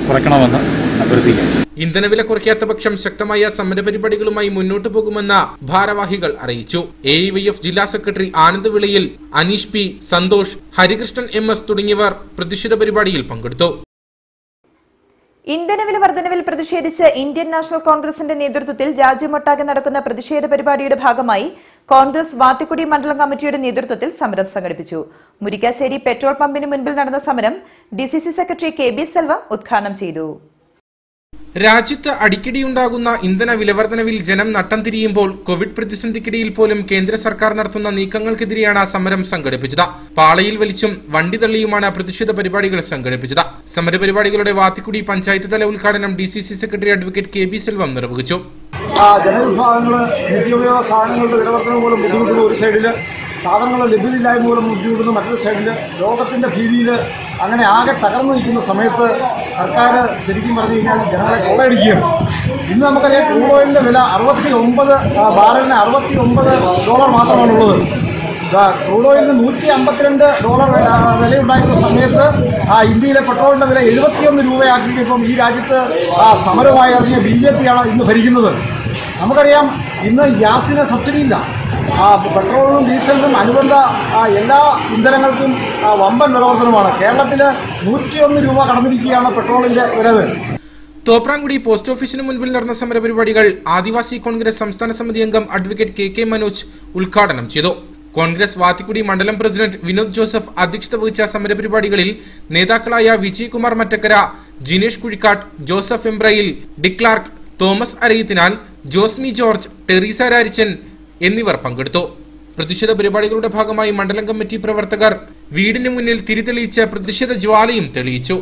കുറയ്ക്കണമെന്ന് അഭ്യർത്ഥിക്കാം ഇന്ധനവില കുറയ്ക്കാത്ത പക്ഷം ശക്തമായ സമരപരിപാടികളുമായി മുന്നോട്ടു പോകുമെന്ന് ഭാരവാഹികൾ അറിയിച്ചു എ ജില്ലാ സെക്രട്ടറി Anand Vilayil Aneesh P Santhosh Harikrishnan M S തുടങ്ങിയവർ പ്രതിഷേധ പരിപാടിയിൽ പങ്കെടുത്തു ഇന്ധനവില വർധനവിൽ പ്രതിഷേധിച്ച് ഇന്ത്യൻ നാഷണൽ കോൺഗ്രസിന്റെ നേതൃത്വത്തിൽ രാജ്യമൊട്ടാകെ നടക്കുന്ന പ്രതിഷേധ പരിപാടിയുടെ ഭാഗമായി കോൺഗ്രസ് വാത്തിക്കുടി മണ്ഡലം കമ്മിറ്റിയുടെ നേതൃത്വത്തിൽ സമരം സംഘടിപ്പിച്ചു മുരിക്കാശ്ശേരി പെട്രോൾ പമ്പിന് മുൻപിൽ നടന്ന സമരം DCC secretary K B Selvam ഉദ്ഘാടനം ചെയ്തു രാജ്യത്ത് അടിക്കടിയുണ്ടാകുന്ന ഇന്ധന വിലവർധനവിൽ ജനം നട്ടം തിരിയുമ്പോൾ കോവിഡ് പ്രതിസന്ധിക്കിടയിൽ പോലും കേന്ദ്ര സർക്കാർ നടത്തുന്ന നീക്കങ്ങൾക്കെതിരെയാണ് സമരം സംഘടിപ്പിച്ചത് പാളയിൽ വലിച്ചും വണ്ടി തള്ളിയുമാണ് പ്രതിഷേധ പരിപാടികൾ സംഘടിപ്പിച്ചത് സമരപരിപാടികളുടെ വാത്തിക്കുടി പഞ്ചായത്ത് തല ഉദ്ഘാടനം D C C secretary advocate K B Selvam നിർവഹിച്ചു ആ ജനവിഭാഗങ്ങൾ നിത്യോപയോഗ സാധനങ്ങളുടെ വിലവർദ്ധന മൂലം ബുദ്ധിമുട്ടുന്ന ഒരു സൈഡിൽ സാധനങ്ങളുടെ ലഭ്യതയില്ലായ്മ മൂലം ബുദ്ധിമുട്ടുന്ന മറ്റൊരു സൈഡിൽ രോഗത്തിൻ്റെ ഭീതിയിൽ അങ്ങനെ ആകെ തകർന്നു നിൽക്കുന്ന സമയത്ത് സർക്കാർ ശരിക്കും പറഞ്ഞു കഴിഞ്ഞാൽ ജനങ്ങളെ കൊള്ളയടിക്കുകയാണ് ഇന്ന് നമുക്കറിയാം ക്രൂഡ് ഓയിലിൻ്റെ വില അറുപത്തി ഒമ്പത് ബാരലിന് അറുപത്തി ഒമ്പത് ഡോളർ മാത്രമാണുള്ളത് ദാ ക്രൂഡ് ഓയിലിന് നൂറ്റി അമ്പത്തിരണ്ട് ഡോളർ ആ, വിലയുണ്ടായിരുന്ന സമയത്ത് ആ ഇന്ത്യയിലെ പെട്രോളിന്റെ വില എഴുപത്തിയൊന്ന് രൂപയാക്കിയപ്പം ഈ രാജ്യത്ത് ആ സമരമായി ഇറങ്ങിയ ബി ജെ പിയാണ് ഇന്ന് ഭരിക്കുന്നത് നമുക്കറിയാം ഇന്ന് ഗ്യാസിന് സബ്സിഡി ഇല്ല ആ പെട്രോളിനും ഡീസലിനും അനുബന്ധ ആ, എല്ലാ ഇന്ധനങ്ങൾക്കും ആ, വമ്പൻ വിലവർദ്ധനമാണ് കേരളത്തിൽ നൂറ്റിയൊന്ന് രൂപ കടന്നിരിക്കുകയാണ് പെട്രോളിന്റെ വിലവ് തോപ്രാംകുടി പോസ്റ്റ് ഓഫീസിന് മുൻപിൽ നടന്ന സമരപരിപാടികൾ ആദിവാസി കോൺഗ്രസ് സംസ്ഥാന സമിതി അംഗം അഡ്വക്കേറ്റ് കെ കെ മനോജ് ഉദ്ഘാടനം ചെയ്തു കോൺഗ്രസ് വാത്തിക്കുടി മണ്ഡലം പ്രസിഡന്റ് വിനോദ് ജോസഫ് അധ്യക്ഷത വഹിച്ച സമരപരിപാടികളിൽ നേതാക്കളായ വിജയകുമാർ മറ്റക്കര ജിനേഷ് കുഴിക്കാട്ട് ജോസഫ് എംബ്രയിൽ ഡിക്ലാർക്ക് തോമസ് അരയത്തിനാൽ ജോസ്മി ജോർജ് ടെറീസ രാരിച്ചൻ എന്നിവർ പങ്കെടുത്തു പ്രതിഷേധ പരിപാടികളുടെ ഭാഗമായി മണ്ഡലം കമ്മിറ്റി പ്രവർത്തകർ വീടിന് മുന്നിൽ തിരിതെളിയിച്ച് പ്രതിഷേധ ജ്വാലയും തെളിയിച്ചു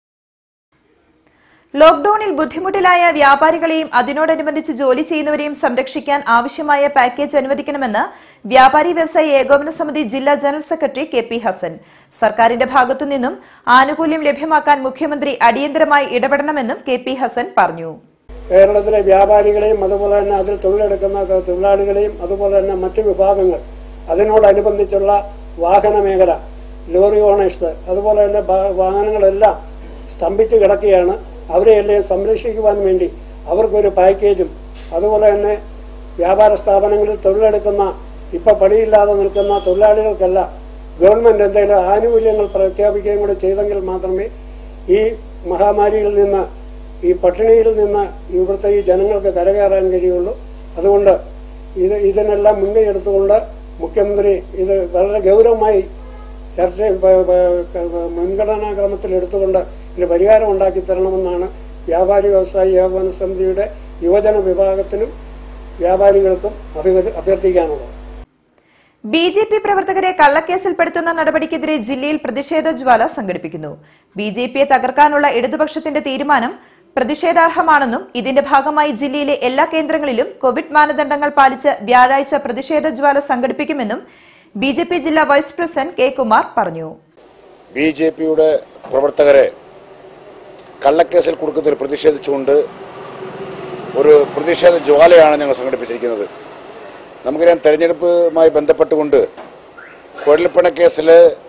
ലോക്ഡൌണിൽ ബുദ്ധിമുട്ടിലായ വ്യാപാരികളെയും അതിനോടനുബന്ധിച്ച് ജോലി ചെയ്യുന്നവരെയും സംരക്ഷിക്കാൻ ആവശ്യമായ പാക്കേജ് അനുവദിക്കണമെന്ന് വ്യാപാരി വ്യവസായി ഏകോപന സമിതി ജില്ലാ general secretary K P Hasan സർക്കാരിന്റെ ഭാഗത്തുനിന്നും ആനുകൂല്യം ലഭ്യമാക്കാൻ മുഖ്യമന്ത്രി അടിയന്തരമായി ഇടപെടണമെന്നും കെ പി ഹസൻ പറഞ്ഞു കേരളത്തിലെ വ്യാപാരികളെയും അതുപോലെ തന്നെ അതിൽ തൊഴിലെടുക്കുന്ന തൊ- തൊഴിലാളികളെയും അതുപോലെ തന്നെ മറ്റു വിഭാഗങ്ങൾ അതിനോടനുബന്ധിച്ചുള്ള വാഹന മേഖല ലോറി ഓണേഴ്സ് അതുപോലെ തന്നെ ബ- വാഹനങ്ങളെല്ലാം സ്തംഭിച്ച് കിടക്കുകയാണ് അവരെയെല്ലാം സംരക്ഷിക്കുവാൻ വേണ്ടി അവർക്കൊരു പാക്കേജും അതുപോലെ തന്നെ വ്യാപാര സ്ഥാപനങ്ങളിൽ തൊഴിലെടുക്കുന്ന ഇപ്പൊ പണിയില്ലാതെ നിൽക്കുന്ന തൊഴിലാളികൾക്കെല്ലാം ഗവൺമെന്റ് എന്തെങ്കിലും ആനുകൂല്യങ്ങൾ പ്രഖ്യാപിക്കുകയും കൂടെ ചെയ്തെങ്കിൽ മാത്രമേ ഈ മഹാമാരിയിൽ നിന്ന് ഈ പട്ടിണിയിൽ നിന്ന് ഇവിടുത്തെ ഈ ജനങ്ങൾക്ക് കരകയറാൻ കഴിയുള്ളൂ അതുകൊണ്ട് ഇത് ഇതിനെല്ലാം മുൻകൈ എടുത്തുകൊണ്ട് മുഖ്യമന്ത്രി ഇത് വളരെ ഗൗരവമായി ചർച്ച പ- പ- മുൻഗണനാ ക്രമത്തിൽ എടുത്തുകൊണ്ട് ഇതിന് പരിഹാരം ഉണ്ടാക്കി തരണമെന്നാണ് വ്യാപാരി വ്യവസായി ഏകോപന സമിതിയുടെ യുവജന വിഭാഗത്തിനും വ്യാപാരികൾക്കും അഭ്യർത്ഥി- അഭ്യർത്ഥിക്കാനുള്ളത് ബി ജെ പി പ്രവർത്തകരെ കള്ളക്കേസിൽപ്പെടുത്തുന്ന നടപടിക്കെതിരെ ജില്ലയിൽ പ്രതിഷേധ ജ്വാല സംഘടിപ്പിക്കുന്നു ബി ജെ പിയെ തകർക്കാനുള്ള ഇടതുപക്ഷത്തിന്റെ തീരുമാനം പ്രതിഷേധാർഹമാണെന്നും ഇതിന്റെ ഭാഗമായി ജില്ലയിലെ എല്ലാ കേന്ദ്രങ്ങളിലും കോവിഡ് മാനദണ്ഡങ്ങൾ പാലിച്ച് വ്യാഴാഴ്ച പ്രതിഷേധ ജ്വാല സംഘടിപ്പിക്കുമെന്നും ബി ജെ പി ജില്ലാ വൈസ് പ്രസിഡന്റ് കെ കുമാർ പറഞ്ഞു ബി ജെ പിയുടെ പ്രവർത്തകരെ കള്ളക്കേസിൽ കൊടുക്കുന്നതിൽ പ്രതിഷേധിച്ചുകൊണ്ട് ഒരു പ്രതിഷേധ ജ്വാലയാണ് ഞങ്ങൾ സംഘടിപ്പിച്ചിരിക്കുന്നത് നമുക്കറിയാം തെരഞ്ഞെടുപ്പുമായി ബന്ധപ്പെട്ടുകൊണ്ട് കുഴൽപ്പണ കേസിൽ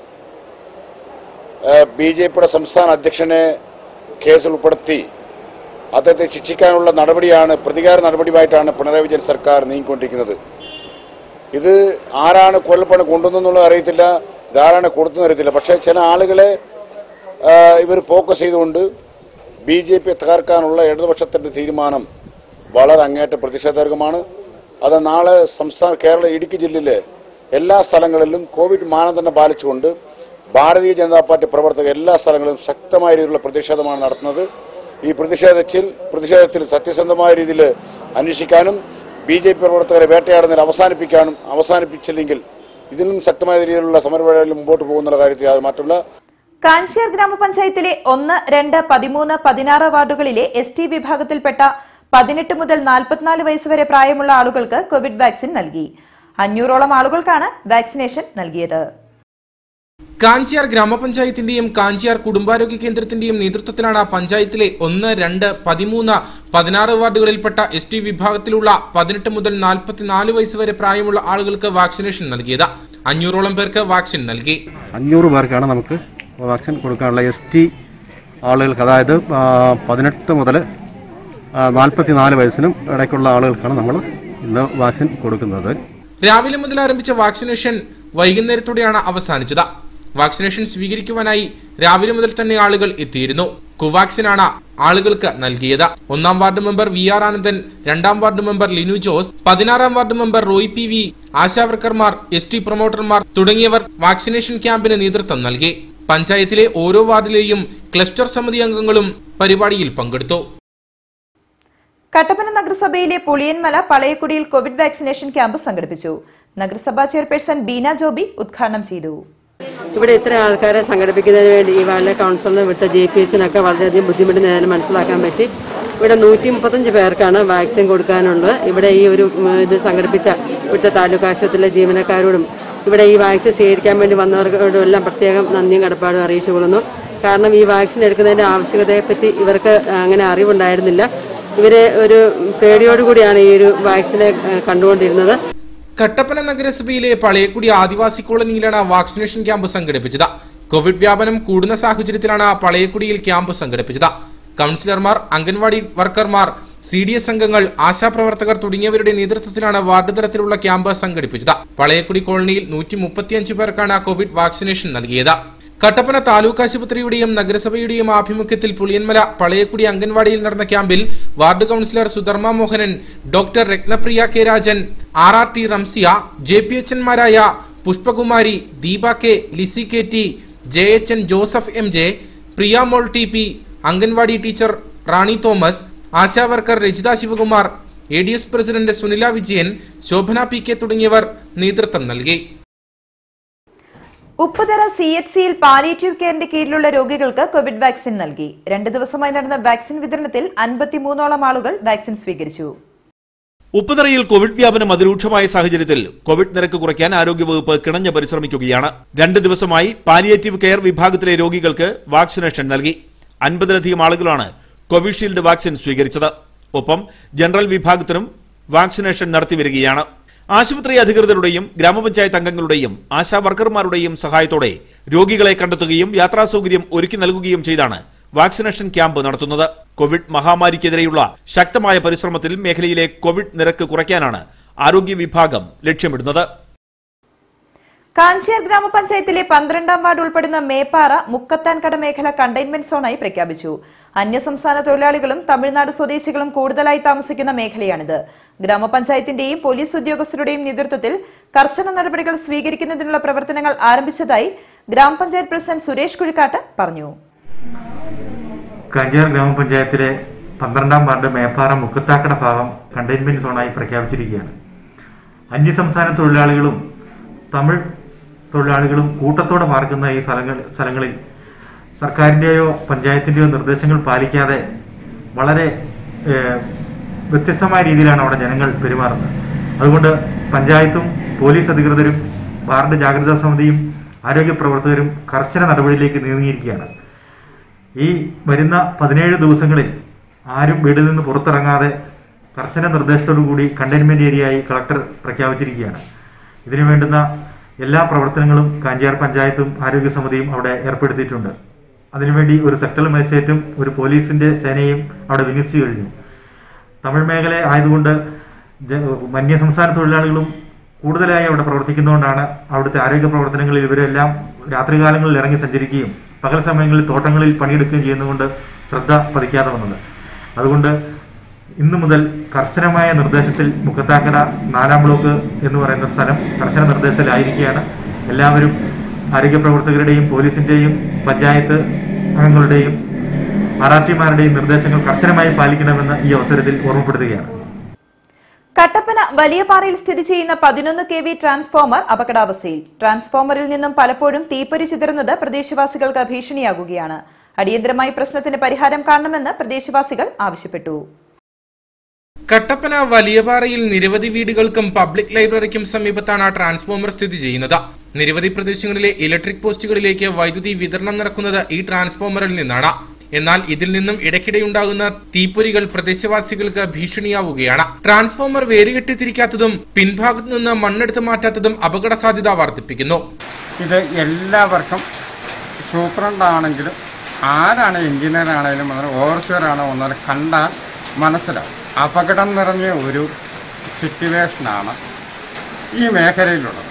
ബി ജെ പിയുടെ സംസ്ഥാന അധ്യക്ഷനെ കേസിൽ ഉൾപ്പെടുത്തി അദ്ദേഹത്തെ ശിക്ഷിക്കാനുള്ള നടപടിയാണ് പ്രതികാര നടപടിയുമായിട്ടാണ് പിണറായി വിജയൻ സർക്കാർ നീങ്ങിക്കൊണ്ടിരിക്കുന്നത് ഇത് ആരാണ് കുഴൽപ്പണം കൊണ്ടുവന്നെന്നുള്ളത് അറിയത്തില്ല ഇതാരാണ് കൊടുത്തെന്ന് അറിയത്തില്ല പക്ഷേ ചില ആളുകളെ ഇവർ ഫോക്കസ് ചെയ്തുകൊണ്ട് ബി ജെ പി തകർക്കാനുള്ള ഇടതുപക്ഷത്തിന്റെ തീരുമാനം വളരെ അങ്ങേറ്റ പ്രതിഷേധാർഹമാണ് അത് നാളെ സംസ്ഥാന കേരള ഇടുക്കി ജില്ലയിലെ എല്ലാ സ്ഥലങ്ങളിലും കോവിഡ് മാനദണ്ഡം പാലിച്ചുകൊണ്ട് ഭാരതീയ ജനതാ പാർട്ടി പ്രവർത്തകർ എല്ലാ സ്ഥലങ്ങളിലും ശക്തമായ രീതിയിലുള്ള പ്രതിഷേധമാണ് നടത്തുന്നത് ഈ പ്രതിഷേധത്തിൽ പ്രതിഷേധത്തിൽ സത്യസന്ധമായ രീതിയിൽ അന്വേഷിക്കാനും ബി ജെ പി പ്രവർത്തകരെ വേട്ടയാടുന്നതിൽ അവസാനിപ്പിക്കാനും അവസാനിപ്പിച്ചില്ലെങ്കിൽ ഇതിനും ശക്തമായ രീതിയിലുള്ള സമരപരിപാടികൾ മുമ്പോട്ട് പോകുന്നുള്ള കാര്യത്തിൽ യാതൊരു മാറ്റമില്ല കാഞ്ചിയാർ ഗ്രാമപഞ്ചായത്തിലെ ഒന്ന് രണ്ട് പതിമൂന്ന് പതിനാറ് വാർഡുകളിലെ എസ് ടി വിഭാഗത്തിൽപ്പെട്ട പതിനെട്ട് മുതൽ നാൽപ്പത്തിനാല് വയസ്സ് വരെ പ്രായമുള്ള ആളുകൾക്ക് കോവിഡ് വാക്സിൻ നൽകി അഞ്ഞൂറോളം ആളുകൾക്കാണ് വാക്സിനേഷൻ നൽകിയത് കാഞ്ചിയാർ ഗ്രാമപഞ്ചായത്തിന്റെയും കാഞ്ചിയാർ കുടുംബാരോഗ്യ കേന്ദ്രത്തിന്റെയും നേതൃത്വത്തിലാണ് പഞ്ചായത്തിലെ ഒന്ന് രണ്ട് പതിമൂന്ന് പതിനാറ് വാർഡുകളിൽപ്പെട്ട എസ് ടി വിഭാഗത്തിലുള്ള പതിനെട്ട് മുതൽ നാൽപ്പത്തിനാല് വയസ്സ് വരെ പ്രായമുള്ള ആളുകൾക്ക് വാക്സിനേഷൻ നൽകിയത് അഞ്ഞൂറോളം പേർക്ക് വാക്സിൻ നൽകി അഞ്ഞൂറ് പേർക്കാണ് നമുക്ക് വാക്സിൻ കൊടുക്കാനുള്ള എസ് ടി ആളുകൾക്ക് അതായത് ആ, പതിനെട്ട് മുതൽ നാൽപ്പത്തി നാല് വയസ്സിനും ഇടയ്ക്കുള്ള ആളുകൾക്കാണ് നമ്മൾ ഇന്ന് വാക്സിൻ കൊടുക്കുന്നത് രാവിലെ മുതൽ ആരംഭിച്ച വാക്സിനേഷൻ വൈകുന്നേരത്തോടെയാണ് അവസാനിച്ചത് വാക്സിനേഷൻ സ്വീകരിക്കുവാനായി രാവിലെ മുതൽ തന്നെ ആളുകൾ എത്തിയിരുന്നു കോവാക്സിനാണ് ആളുകൾക്ക് നൽകിയത് ഒന്നാം ward member V R Anandan രണ്ടാം വാർഡ് മെമ്പർ ലിനു ജോസ് പതിനാറാം ward member Roy P V ആശാവർക്കർമാർ എസ് ടി പ്രൊമോട്ടർമാർ തുടങ്ങിയവർ വാക്സിനേഷൻ ക്യാമ്പിന് നേതൃത്വം നൽകി പഞ്ചായത്തിലെ ഓരോ വാർഡിലെയും ക്ലസ്റ്റർ സമിതി അംഗങ്ങളും പരിപാടിയിൽ പങ്കെടുത്തു കട്ടപ്പന നഗരസഭയിലെ പുളിയൻമല പളയക്കുടിയിൽ കോവിഡ് വാക്സിനേഷൻ ക്യാമ്പ് സംഘടിപ്പിച്ചു നഗരസഭാ ചെയർപേഴ്സൺ ബീന ജോബി ഉദ്ഘാടനം ചെയ്തു ഇവിടെ ഇത്ര ആൾക്കാരെ സംഘടിപ്പിക്കുന്നതിന് വേണ്ടി ഈ വാർഡിലെ കൗൺസിലറിന് വിട്ട ജെ പി എസിനൊക്കെ വളരെയധികം ബുദ്ധിമുട്ട് നേരം മനസ്സിലാക്കാൻ പറ്റി ഇവിടെ നൂറ്റി മുപ്പത്തഞ്ച് പേർക്കാണ് വാക്സിൻ കൊടുക്കാനുള്ളത് ഇവിടെ ഈ ഒരു ഉം, ഇത് സംഘടിപ്പിച്ച ഇവിടുത്തെ താലൂക്ക് ആശുപത്രിയിലെ ജീവനക്കാരോടും ഇവിടെ ഈ വാക്സിൻ സ്വീകരിക്കാൻ വേണ്ടി വന്നവർക്കോടും എല്ലാം പ്രത്യേകം നന്ദിയും കടപ്പാടും അറിയിച്ചു കൊള്ളുന്നു കാരണം ഈ വാക്സിൻ എടുക്കുന്നതിൻ്റെ ആവശ്യകതയെപ്പറ്റി ഇവർക്ക് അങ്ങനെ അറിവുണ്ടായിരുന്നില്ല ഇവരെ ഒരു പേടിയോടുകൂടിയാണ് ഈ ഒരു വാക്സിനെ ഏഹ്, കണ്ടുകൊണ്ടിരുന്നത് കട്ടപ്പന നഗരസഭയിലെ പളയക്കുടി ആദിവാസി കോളനിയിലാണ് വാക്സിനേഷൻ ക്യാമ്പ് സംഘടിപ്പിച്ചത് കോവിഡ് വ്യാപനം കൂടുന്ന സാഹചര്യത്തിലാണ് പളയക്കുടിയിൽ ക്യാമ്പ് സംഘടിപ്പിച്ചത് കൗൺസിലർമാർ അംഗൻവാടി വർക്കർമാർ സി ഡി എസ് അംഗങ്ങൾ ആശാപ്രവർത്തകർ തുടങ്ങിയവരുടെ നേതൃത്വത്തിലാണ് വാർഡ് തലത്തിലുള്ള ക്യാമ്പ് സംഘടിപ്പിച്ചത് പളയക്കുടി കോളനിയിൽ നൂറ്റി മുപ്പത്തിയഞ്ച് പേർക്കാണ് കോവിഡ് വാക്സിനേഷൻ നൽകിയത് കട്ടപ്പന താലൂക്ക് ആശുപത്രിയുടെയും നഗരസഭയുടെയും ആഭിമുഖ്യത്തിൽ പുളിയന്മല പളയക്കുടി അംഗൻവാടിയിൽ നടന്ന ക്യാമ്പിൽ ward councillor Sudharma Mohanan doctor Rathnapriya K Rajan R R T Ramsiya J P എച്ച്എന്മാരായ Pushpakumari Deepa K Lizy K T J H N Joseph M J Priyamol T P anganwadi teacher Rani Thomas ASHA worker Rajitha Sivakumar A D S president Sunila Vijayan Shobhana P K തുടങ്ങിയവർ നേതൃത്വം നൽകി ഉപ്പുതറ സി എച്ച് സിയിൽ പാലിയേറ്റീവ് കെയറിന്റെ കീഴിലുള്ള രോഗികൾക്ക് കോവിഡ് വാക്സിൻ നൽകി രണ്ട് ദിവസമായി നടന്ന വാക്സിൻ വിതരണത്തിൽ അൻപത്തിമൂന്നോളം ആളുകൾ വാക്സിൻ സ്വീകരിച്ചു ഉപ്പുതറയിൽ കോവിഡ് വ്യാപനം അതിരൂക്ഷമായ സാഹചര്യത്തിൽ കോവിഡ് നിരക്ക് കുറയ്ക്കാൻ ആരോഗ്യവകുപ്പ് കിണഞ്ഞ് പരിശ്രമിക്കുകയാണ് രണ്ട് ദിവസമായി പാലിയേറ്റീവ് കെയർ വിഭാഗത്തിലെ രോഗികൾക്ക് വാക്സിനേഷൻ നൽകി അൻപതിലധികം ആളുകളാണ് കോവിഷീൽഡ് വാക്സിൻ സ്വീകരിച്ചത് ഒപ്പം ജനറൽ വിഭാഗത്തിനും വാക്സിനേഷൻ നടത്തിവരികയാണ് ആശുപത്രി അധികൃതരുടെയും ഗ്രാമപഞ്ചായത്ത് അംഗങ്ങളുടെയും ആശാ വർക്കർമാരുടെയും സഹായത്തോടെ രോഗികളെ കണ്ടെത്തുകയും യാത്രാ സൗകര്യം ഒരുക്കി നൽകുകയും ചെയ്താണ് വാക്സിനേഷൻ ക്യാമ്പ് നടത്തുന്നത് കോവിഡ് മഹാമാരിക്കെതിരെയുള്ള ശക്തമായ പരിശ്രമത്തിൽ മേഖലയിലെ കോവിഡ് നിരക്ക് കുറയ്ക്കാനാണ് ആരോഗ്യ വിഭാഗം ലക്ഷ്യമിടുന്നത് കാഞ്ചിയാർ ഗ്രാമപഞ്ചായത്തിലെ പന്ത്രണ്ടാം വാർഡ് ഉൾപ്പെടുന്ന മേപ്പാറ മുക്കത്താൻകട മേഖല കണ്ടെയ്ൻമെന്റ് സോണായി പ്രഖ്യാപിച്ചു അന്യസംസ്ഥാന തൊഴിലാളികളും തമിഴ്നാട് സ്വദേശികളും കൂടുതലായി താമസിക്കുന്ന മേഖലയാണിത് ഗ്രാമപഞ്ചായത്തിന്റെയും പോലീസ് ഉദ്യോഗസ്ഥരുടെയും നേതൃത്വത്തിൽ കർശന നടപടികൾ സ്വീകരിക്കുന്നതിനുള്ള പ്രവർത്തനങ്ങൾ ആരംഭിച്ചതായി ഗ്രാമപഞ്ചായത്ത് പ്രസിഡന്റ് സുരേഷ് കുഴിക്കാട്ട് പറഞ്ഞു കാഞ്ചാർ ഗ്രാമപഞ്ചായത്തിലെ പന്ത്രണ്ടാം വാർഡ് മേപ്പാറ മുക്കത്താക്കട ഭാഗം കണ്ടെയ്ൻമെന്റ് സോണായി പ്രഖ്യാപിച്ചിരിക്കുകയാണ് അന്യസംസ്ഥാന തൊഴിലാളികളും തമിഴ് തൊഴിലാളികളും കൂട്ടത്തോടെ പാർക്കുന്ന ഈ സ്ഥലങ്ങൾ സ്ഥലങ്ങളിൽ സർക്കാരിൻ്റെയോ പഞ്ചായത്തിൻ്റെയോ നിർദ്ദേശങ്ങൾ പാലിക്കാതെ വളരെ ഏഹ്, വ്യത്യസ്തമായ രീതിയിലാണ് അവിടെ ജനങ്ങൾ പെരുമാറുന്നത് അതുകൊണ്ട് പഞ്ചായത്തും പോലീസ് അധികൃതരും വാർഡ് ജാഗ്രതാ സമിതിയും ആരോഗ്യ പ്രവർത്തകരും കർശന നടപടിയിലേക്ക് നീങ്ങിയിരിക്കുകയാണ് ഈ വരുന്ന പതിനേഴ് ദിവസങ്ങളിൽ ആരും വീട്ടിൽ നിന്ന് പുറത്തിറങ്ങാതെ കർശന നിർദ്ദേശത്തോടു കൂടി കണ്ടെയ്ൻമെന്റ് ഏരിയയായി കളക്ടർ പ്രഖ്യാപിച്ചിരിക്കുകയാണ് ഇതിനു വേണ്ടുന്ന എല്ലാ പ്രവർത്തനങ്ങളും കാഞ്ചിയാർ പഞ്ചായത്തും ആരോഗ്യ സമിതിയും അവിടെ ഏർപ്പെടുത്തിയിട്ടുണ്ട് അതിനുവേണ്ടി ഒരു സെക്ടറൽ മജിസ്ട്രേറ്റും ഒരു പോലീസിന്റെ സേനയും അവിടെ വിന്യസിച്ചു കഴിഞ്ഞു തമിഴ് മേഖല ആയതുകൊണ്ട് ജ- അന്യസംസ്ഥാന തൊഴിലാളികളും കൂടുതലായി അവിടെ പ്രവർത്തിക്കുന്നതുകൊണ്ടാണ് അവിടുത്തെ ആരോഗ്യ പ്രവർത്തനങ്ങളിൽ ഇവരെല്ലാം രാത്രികാലങ്ങളിൽ ഇറങ്ങി സഞ്ചരിക്കുകയും പകൽ സമയങ്ങളിൽ തോട്ടങ്ങളിൽ പണിയെടുക്കുകയും ചെയ്യുന്നതുകൊണ്ട് ശ്രദ്ധ പതിക്കാതെ വന്നത് അതുകൊണ്ട് ഇന്നു മുതൽ കർശനമായ നിർദ്ദേശത്തിൽ മുക്കത്താക്കട നാലാം ബ്ലോക്ക് എന്ന് പറയുന്ന സ്ഥലം കർശന നിർദ്ദേശത്തിലായിരിക്കുകയാണ് എല്ലാവരും ആരോഗ്യ പ്രവർത്തകരുടെയും പോലീസിന്റെയും പഞ്ചായത്ത് അംഗങ്ങളുടെയും ആർ ആർ ടിമാരുടെയും നിർദ്ദേശങ്ങൾ കർശനമായി പാലിക്കണമെന്ന് ഈ അവസരത്തിൽ ഓർമ്മപ്പെടുത്തുകയാണ് കട്ടപ്പന വലിയ പാറയിൽ സ്ഥിതി ചെയ്യുന്ന പതിനൊന്ന് കെ വി ട്രാൻസ്ഫോമർ അപകടാവസ്ഥയിൽ ട്രാൻസ്ഫോമറിൽ നിന്നും പലപ്പോഴും തീപ്പൊരി ചിതറുന്നത് പ്രദേശവാസികൾക്ക് ഭീഷണിയാകുകയാണ് അടിയന്തരമായി പ്രശ്നത്തിന് പരിഹാരം കാണണമെന്ന് പ്രദേശവാസികൾ ആവശ്യപ്പെട്ടു കട്ടപ്പന വലിയപാറയിൽ നിരവധി വീടുകൾക്കും പബ്ലിക് ലൈബ്രറിക്കും സമീപത്താണ് ട്രാൻസ്ഫോമർ സ്ഥിതി ചെയ്യുന്നത് നിരവധി പ്രദേശങ്ങളിലെ ഇലക്ട്രിക് പോസ്റ്റുകളിലേക്ക് വൈദ്യുതി വിതരണം നടക്കുന്നത് ഈ ട്രാൻസ്ഫോമറിൽ നിന്നാണ് എന്നാൽ ഇതിൽ നിന്നും ഇടയ്ക്കിടെയുണ്ടാകുന്ന തീപ്പൊരികൾ പ്രദേശവാസികൾക്ക് ഭീഷണിയാവുകയാണ് ട്രാൻസ്ഫോമർ വേരുകെട്ടി തിരിക്കാത്തതും പിൻഭാഗത്തു നിന്ന് മണ്ണെടുത്ത് മാറ്റാത്തതും അപകട സാധ്യത വർദ്ധിപ്പിക്കുന്നു ഇത് എല്ലാവർക്കും സൂപ്രണ്ടാണെങ്കിലും ആരാണ് എഞ്ചിനീയർ ആണെങ്കിലും അതിന് ഓവർസിയർ ആണോ ഒന്നും കണ്ടാൽ മനസ്സിലാവും അപകടം നിറഞ്ഞ ഒരു സിറ്റുവേഷനാണ് ഈ മേഖലയിലുള്ളത്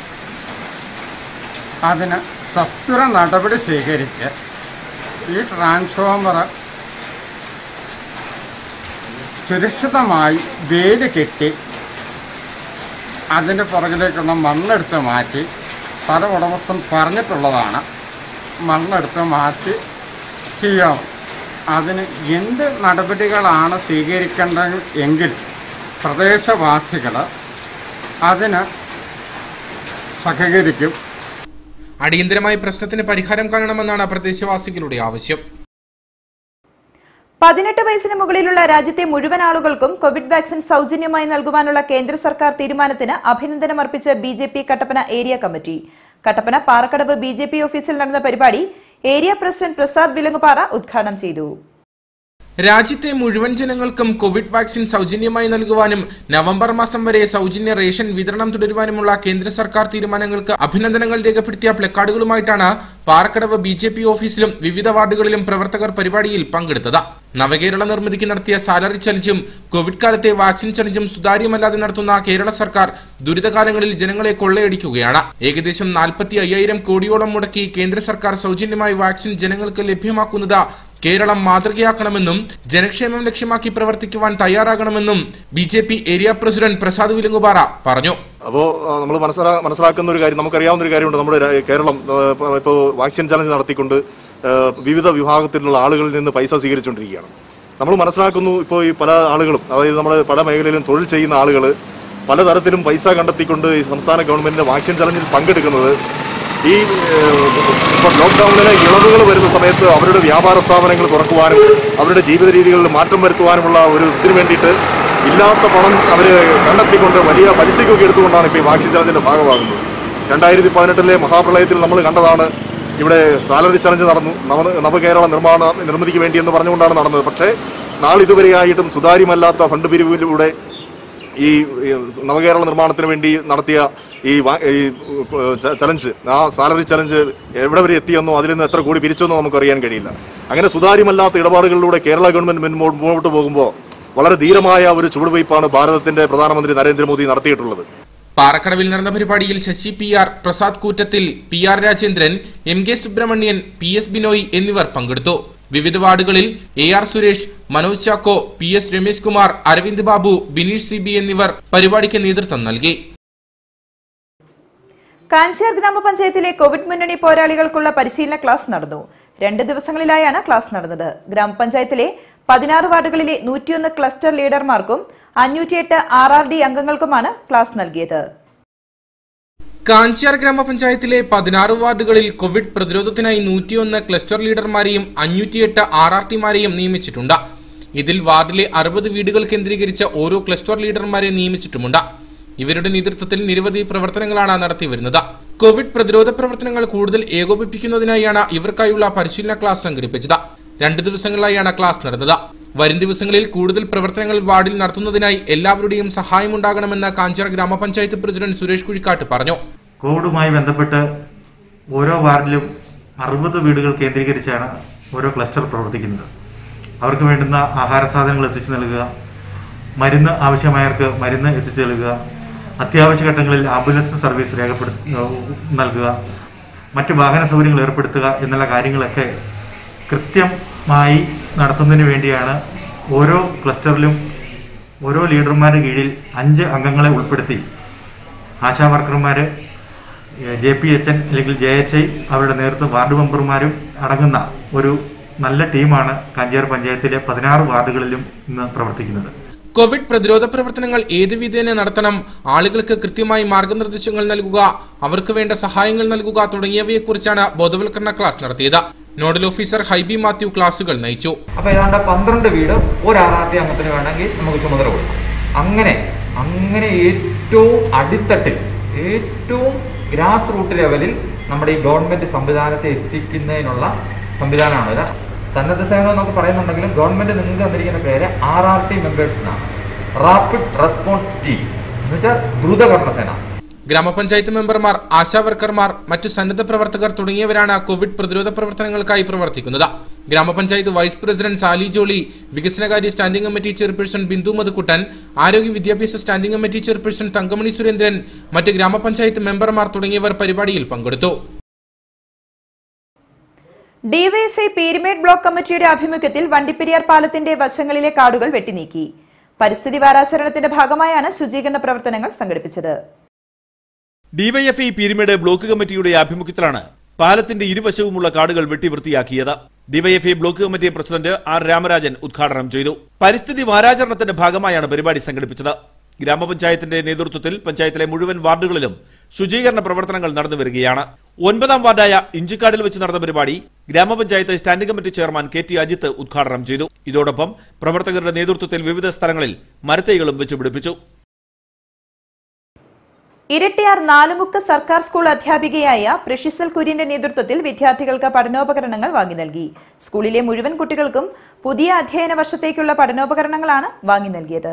അതിന് സത്വര നടപടി സ്വീകരിച്ച് ഈ ട്രാൻസ്ഫോമർ സുരക്ഷിതമായി വേല് കെട്ടി അതിൻ്റെ പുറകിലേക്കുള്ള മണ്ണെടുത്ത് മാറ്റി സ്ഥല ഉടമസ്ഥൻ പറഞ്ഞിട്ടുള്ളതാണ് മണ്ണെടുത്ത് മാറ്റി ചെയ്യാം അതിന് എന്ത് നടപടികളാണ് സ്വീകരിക്കേണ്ടത് എങ്കിൽ പ്രദേശവാസികൾ അതിന് സഹകരിക്കും അടിയന്തരമായി പ്രശ്നത്തിന് പരിഹാരം കാണണമെന്നാണ് പ്രദേശവാസികളുടെ ആവശ്യം പതിനെട്ട് വയസ്സിന് മുകളിലുള്ള രാജ്യത്തെ മുഴുവൻ ആളുകൾക്കും കോവിഡ് വാക്സിൻ സൗജന്യമായി നൽകുവാനുള്ള കേന്ദ്ര സർക്കാർ തീരുമാനത്തിന് അഭിനന്ദനമർപ്പിച്ച് B J P Kattappana area committee Kattappana Parakkadavu B J P ഓഫീസിൽ നടന്ന പരിപാടി ഏരിയ പ്രസിഡന്റ് പ്രസാദ് വിലങ്ങുപാറ ഉദ്ഘാടനം ചെയ്തു രാജ്യത്തെ മുഴുവൻ ജനങ്ങൾക്കും കോവിഡ് വാക്സിൻ സൗജന്യമായി നൽകുവാനും നവംബർ മാസം വരെ സൗജന്യ റേഷൻ വിതരണം തുടരുവാനുമുള്ള കേന്ദ്ര സർക്കാർ തീരുമാനങ്ങൾക്ക് അഭിനന്ദനങ്ങൾ രേഖപ്പെടുത്തിയ പ്ലക്കാർഡുകളുമായിട്ടാണ് പാറക്കടവ് ബി ജെ പി ഓഫീസിലും വിവിധ വാർഡുകളിലും പ്രവർത്തകർ പരിപാടിയിൽ പങ്കെടുത്തത് നവകേരള നിർമ്മിതിക്ക് നടത്തിയ സാലറി ചലഞ്ചും കോവിഡ് കാലത്തെ വാക്സിൻ ചലഞ്ചും സുതാര്യമല്ലാതെ നടത്തുന്ന കേരള സർക്കാർ ദുരിതകാലങ്ങളിൽ ജനങ്ങളെ കൊള്ളയടിക്കുകയാണ് ഏകദേശം നാൽപ്പത്തി അയ്യായിരം കോടിയോളം മുടക്കി കേന്ദ്ര സർക്കാർ സൗജന്യമായി വാക്സിൻ ജനങ്ങൾക്ക് ലഭ്യമാക്കുന്നത് കേരളം മാതൃകയാക്കണമെന്നും ജനക്ഷേമം ലക്ഷ്യമാക്കി പ്രവർത്തിക്കുവാൻ തയ്യാറാകണമെന്നും B J P area president Prasad Vilungupara പറഞ്ഞു അപ്പോൾ നമ്മൾ മനസ്സിലാ മനസ്സിലാക്കുന്ന ഒരു കാര്യം നമുക്കറിയാവുന്ന ഒരു കാര്യമുണ്ട് നമ്മുടെ രാ- കേരളം ഇപ്പോൾ വാക്സിൻ ചലഞ്ച് നടത്തിക്കൊണ്ട് ആ, വിവിധ വിഭാഗത്തിലുള്ള ആളുകളിൽ നിന്ന് പൈസ സ്വീകരിച്ചുകൊണ്ടിരിക്കുകയാണ് നമ്മൾ മനസ്സിലാക്കുന്നു ഇപ്പോൾ ഈ പല ആളുകളും അതായത് നമ്മുടെ പല മേഖലയിലും തൊഴിൽ ചെയ്യുന്ന ആളുകൾ പലതരത്തിലും പൈസ കണ്ടെത്തിക്കൊണ്ട് ഈ സംസ്ഥാന ഗവൺമെന്റിന്റെ വാക്സിൻ ചലഞ്ചിൽ പങ്കെടുക്കുന്നത് ഈ ഇപ്പോൾ ലോക്ക്ഡൌണിലെ ഇളവുകൾ വരുന്ന സമയത്ത് അവരുടെ വ്യാപാര സ്ഥാപനങ്ങൾ തുറക്കുവാനും അവരുടെ ജീവിത രീതികളിൽ മാറ്റം വരുത്തുവാനുമുള്ള ഒരു ഇതിനു വേണ്ടിയിട്ട് ഇല്ലാത്ത പണം അവർ കണ്ടെത്തിക്കൊണ്ട് വലിയ പലിശയ്ക്കൊക്കെ എടുത്തുകൊണ്ടാണ് ഇപ്പോൾ ഈ വാക്സിൻ ചലഞ്ചിന്റെ ഭാഗമാകുന്നത് രണ്ടായിരത്തി പതിനെട്ടിലെ മഹാപ്രളയത്തിൽ നമ്മൾ കണ്ടതാണ് ഇവിടെ സാലറി ചലഞ്ച് നടന്നു നവ നവകേരള നിർമ്മാണ നിർമ്മിതിക്ക് വേണ്ടി എന്ന് പറഞ്ഞുകൊണ്ടാണ് നടന്നത് പക്ഷേ നാളിതുവരെയായിട്ടും സുതാര്യമല്ലാത്ത ഫണ്ട് പിരിവിലൂടെ ഈ ഈ നവകേരള നിർമ്മാണത്തിന് വേണ്ടി നടത്തിയ ഈ വാ- ഈ ച- ചലഞ്ച് ആ സാലറി ചലഞ്ച് എവിടെ വരെ എത്തിയെന്നോ അതിൽ നിന്ന് എത്ര കോടി പിരിച്ചെന്നോ നമുക്ക് അറിയാൻ കഴിയില്ല അങ്ങനെ സുതാര്യമല്ലാത്ത ഇടപാടുകളിലൂടെ കേരള ഗവൺമെന്റ് മുൻപോ- മുന്നോട്ട് പോകുമ്പോൾ വളരെ ധീരമായ ഒരു ചുവടുവയ്പ്പാണ് ഭാരതത്തിന്റെ പ്രധാനമന്ത്രി നരേന്ദ്രമോദി നടത്തിയിട്ടുള്ളത് പാറക്കടവിൽ നടന്ന പരിപാടിയിൽ Sasi P R Prasad Koottathil P R Rajendran M K Subrahmanyan P S Binoy എന്നിവർ പങ്കെടുത്തു വിവിധ വാർഡുകളിൽ A R Suresh Manoj Chacko P S Ramesh Kumar Aravind Babu Bineesh C B എന്നിവർ പരിപാടിക്ക് നേതൃത്വം നൽകി കാഞ്ചാർ ഗ്രാമപഞ്ചായത്തിലെ കോവിഡ് മുന്നണി പോരാളികൾക്കുള്ള പരിശീലന ക്ലാസ് നടന്നു രണ്ട് ദിവസങ്ങളിലായാണ് ക്ലാസ് നടന്നത് ഗ്രാമപഞ്ചായത്തിലെ പതിനാറ് വാർഡുകളിലെ നൂറ്റിയൊന്ന് ക്ലസ്റ്റർ ലീഡർമാർക്കും അഞ്ഞൂറ്റിയെട്ട് ആർ ആർ ഡി അംഗങ്ങൾക്കുമാണ് ക്ലാസ് നൽകിയത് കാഞ്ചിയാർ ഗ്രാമപഞ്ചായത്തിലെ പതിനാറ് വാർഡുകളിൽ കോവിഡ് പ്രതിരോധത്തിനായി നൂറ്റിയൊന്ന് ക്ലസ്റ്റർ ലീഡർമാരെയും അഞ്ഞൂറ്റിയെട്ട് ആർ ആർ ടിമാരെയും നിയമിച്ചിട്ടുണ്ട് ഇതിൽ വാർഡിലെ അറുപത് വീടുകൾ കേന്ദ്രീകരിച്ച് ഓരോ ക്ലസ്റ്റർ ലീഡർമാരെ നിയമിച്ചിട്ടുമുണ്ട് ഇവരുടെ നേതൃത്വത്തിൽ നിരവധി പ്രവർത്തനങ്ങളാണ് നടത്തിവരുന്നത് കോവിഡ് പ്രതിരോധ പ്രവർത്തനങ്ങൾ കൂടുതൽ ഏകോപിപ്പിക്കുന്നതിനായാണ് ഇവർക്കായുള്ള പരിശീലന ക്ലാസ് സംഘടിപ്പിച്ചത് രണ്ട് ദിവസങ്ങളിലായാണ് ക്ലാസ് നടന്നത് വരും ദിവസങ്ങളിൽ കൂടുതൽ പ്രവർത്തനങ്ങൾ വാർഡിൽ നടത്തുന്നതിനായി എല്ലാവരുടെയും സഹായമുണ്ടാകണമെന്ന് കാഞ്ചിയാർ ഗ്രാമപഞ്ചായത്ത് പ്രസിഡന്റ് സുരേഷ് കുഴിക്കാട്ട് പറഞ്ഞു കോവിഡുമായി ബന്ധപ്പെട്ട് ഓരോ വാർഡിലും അറുപത് വീടുകൾ കേന്ദ്രീകരിച്ചാണ് ഓരോ ക്ലസ്റ്റർ പ്രവർത്തിക്കുന്നത് അവർക്ക് വേണ്ടുന്ന ആഹാര സാധനങ്ങൾ എത്തിച്ചു നൽകുക മരുന്ന് ആവശ്യമായവർക്ക് മരുന്ന് എത്തിച്ചു നൽകുക അത്യാവശ്യ ഘട്ടങ്ങളിൽ ആംബുലൻസ് സർവീസ് രേഖപ്പെടു നൽകുക മറ്റ് വാഹന സൗകര്യങ്ങൾ ഏർപ്പെടുത്തുക എന്നുള്ള കാര്യങ്ങളൊക്കെ കൃത്യമായി നടത്തുന്നതിന് വേണ്ടിയാണ് ഓരോ ക്ലസ്റ്ററിലും ഓരോ ലീഡർമാരുടെ കീഴിൽ അഞ്ച് അംഗങ്ങളെ ഉൾപ്പെടുത്തി ആശാ വർക്കർമാർ ജെ പി എച്ച് എൻ അല്ലെങ്കിൽ ജെ എച്ച് ഐ അവരുടെ നേതൃത്വം വാർഡ് മെമ്പർമാരും അടങ്ങുന്ന ഒരു നല്ല ടീമാണ് കാഞ്ചിയാർ പഞ്ചായത്തിലെ പതിനാറ് വാർഡുകളിലും ഇന്ന് പ്രവർത്തിക്കുന്നത് കോവിഡ് പ്രതിരോധ പ്രവർത്തനങ്ങൾ ഏത് വിധേന നടത്തണം ആളുകൾക്ക് കൃത്യമായി മാർഗനിർദ്ദേശങ്ങൾ നൽകുക അവർക്ക് വേണ്ട സഹായങ്ങൾ നൽകുക തുടങ്ങിയവയെക്കുറിച്ചാണ് ബോധവൽക്കരണ ക്ലാസ് നടത്തിയത് നോഡൽ ഓഫീസർ ഹൈബി മാത്യു ക്ലാസുകൾ നയിച്ചു അപ്പൊ ഏതാണ്ട് പന്ത്രണ്ട് വീട് ഒരു ആർ ആർ ടി അംഗത്തിന് വേണമെങ്കിൽ നമുക്ക് ചുമതല കൊടുക്കാം അങ്ങനെ അങ്ങനെ ഏറ്റവും അടിത്തട്ടിൽ ഏറ്റവും ഗ്രാസ് റൂട്ട് ലെവലിൽ നമ്മുടെ ഈ ഗവൺമെന്റ് സംവിധാനത്തെ എത്തിക്കുന്നതിനുള്ള സംവിധാനമാണ് ഇത് സന്നദ്ധ സേവനം എന്നൊക്കെ പറയുന്നുണ്ടെങ്കിലും ഗവൺമെന്റ് നിങ്ങൾക്ക് തന്നിരിക്കുന്ന പേര് ആർ ആർ ടി മെമ്പേഴ്സ് എന്നാണ് റാപ്പിഡ് റെസ്പോൺസ് ടീം എന്ന് വെച്ചാൽ ദ്രുത കർമ്മസേന ഗ്രാമപഞ്ചായത്ത് മെമ്പർമാർ ആശാ വർക്കർമാർ മറ്റു സന്നദ്ധ പ്രവർത്തകർ തുടങ്ങിയവരാണ് കോവിഡ് പ്രതിരോധ പ്രവർത്തനങ്ങൾക്കായി പ്രവർത്തിക്കുന്നത് ഗ്രാമപഞ്ചായത്ത് വൈസ് പ്രസിഡന്റ് സാലി ജോളി വികസനകാര്യ standing committee chairperson Bindu Madhukuttan ആരോഗ്യ വിദ്യാഭ്യാസ standing committee chairperson Thankamani Surendran മറ്റ് ഗ്രാമപഞ്ചായത്ത് മെമ്പർമാർ തുടങ്ങിയവർ പരിപാടിയിൽ പങ്കെടുത്തു ഡിവൈഎഫ്ഐ പീരിമേഡ് ബ്ലോക്ക് കമ്മിറ്റിയുടെ ആഭിമുഖ്യത്തിൽ വണ്ടിപ്പെരിയാർ പാലത്തിന്റെ വശങ്ങളിലെ കാടുകൾ വെട്ടിനീക്കി പരിസ്ഥിതി വാരാചരണത്തിന്റെ ഭാഗമായാണ് ശുചീകരണ പ്രവർത്തനങ്ങൾ സംഘടിപ്പിച്ചത് ഡിവൈഎഫ്ഐ പീരിമേഡ് ബ്ലോക്ക് കമ്മിറ്റിയുടെ ആഭിമുഖ്യത്തിലാണ് പാലത്തിന്റെ ഇരുവശവുമുള്ള കാടുകൾ വെട്ടി വൃത്തിയാക്കിയത് DYFI block committee president R Ramarajan ഉദ്ഘാടനം ചെയ്തു പരിസ്ഥിതി വാരാചരണത്തിന്റെ ഭാഗമായാണ് പരിപാടി സംഘടിപ്പിച്ചത് ഗ്രാമപഞ്ചായത്തിന്റെ നേതൃത്വത്തിൽ പഞ്ചായത്തിലെ മുഴുവൻ വാർഡുകളിലും ശുചീകരണ പ്രവർത്തനങ്ങൾ നടന്നു വരികയാണ് ഒൻപതാം വാർഡായ ഇഞ്ചിക്കാടിൽ വെച്ച് നടന്ന പരിപാടി grama panchayat standing committee chairman K T Ajith ഉദ്ഘാടനം ചെയ്തു ഇതോടൊപ്പം പ്രവർത്തകരുടെ നേതൃത്വത്തിൽ വിവിധ സ്ഥലങ്ങളിൽ മരത്തൈകളും വെച്ചുപിടിപ്പിച്ചു ഇരട്ടിയാർ നാലുമുക്ക് സർക്കാർ സ്കൂൾ അധ്യാപികയായ പ്രഷിസൽ കുര്യന്റെ നേതൃത്വത്തിൽ വിദ്യാർത്ഥികൾക്ക് പഠനോപകരണങ്ങൾ വാങ്ങി നൽകി സ്കൂളിലെ മുഴുവൻ കുട്ടികൾക്കും പുതിയ അധ്യയന വർഷത്തേക്കുള്ള പഠനോപകരണങ്ങളാണ് വാങ്ങി നൽകിയത്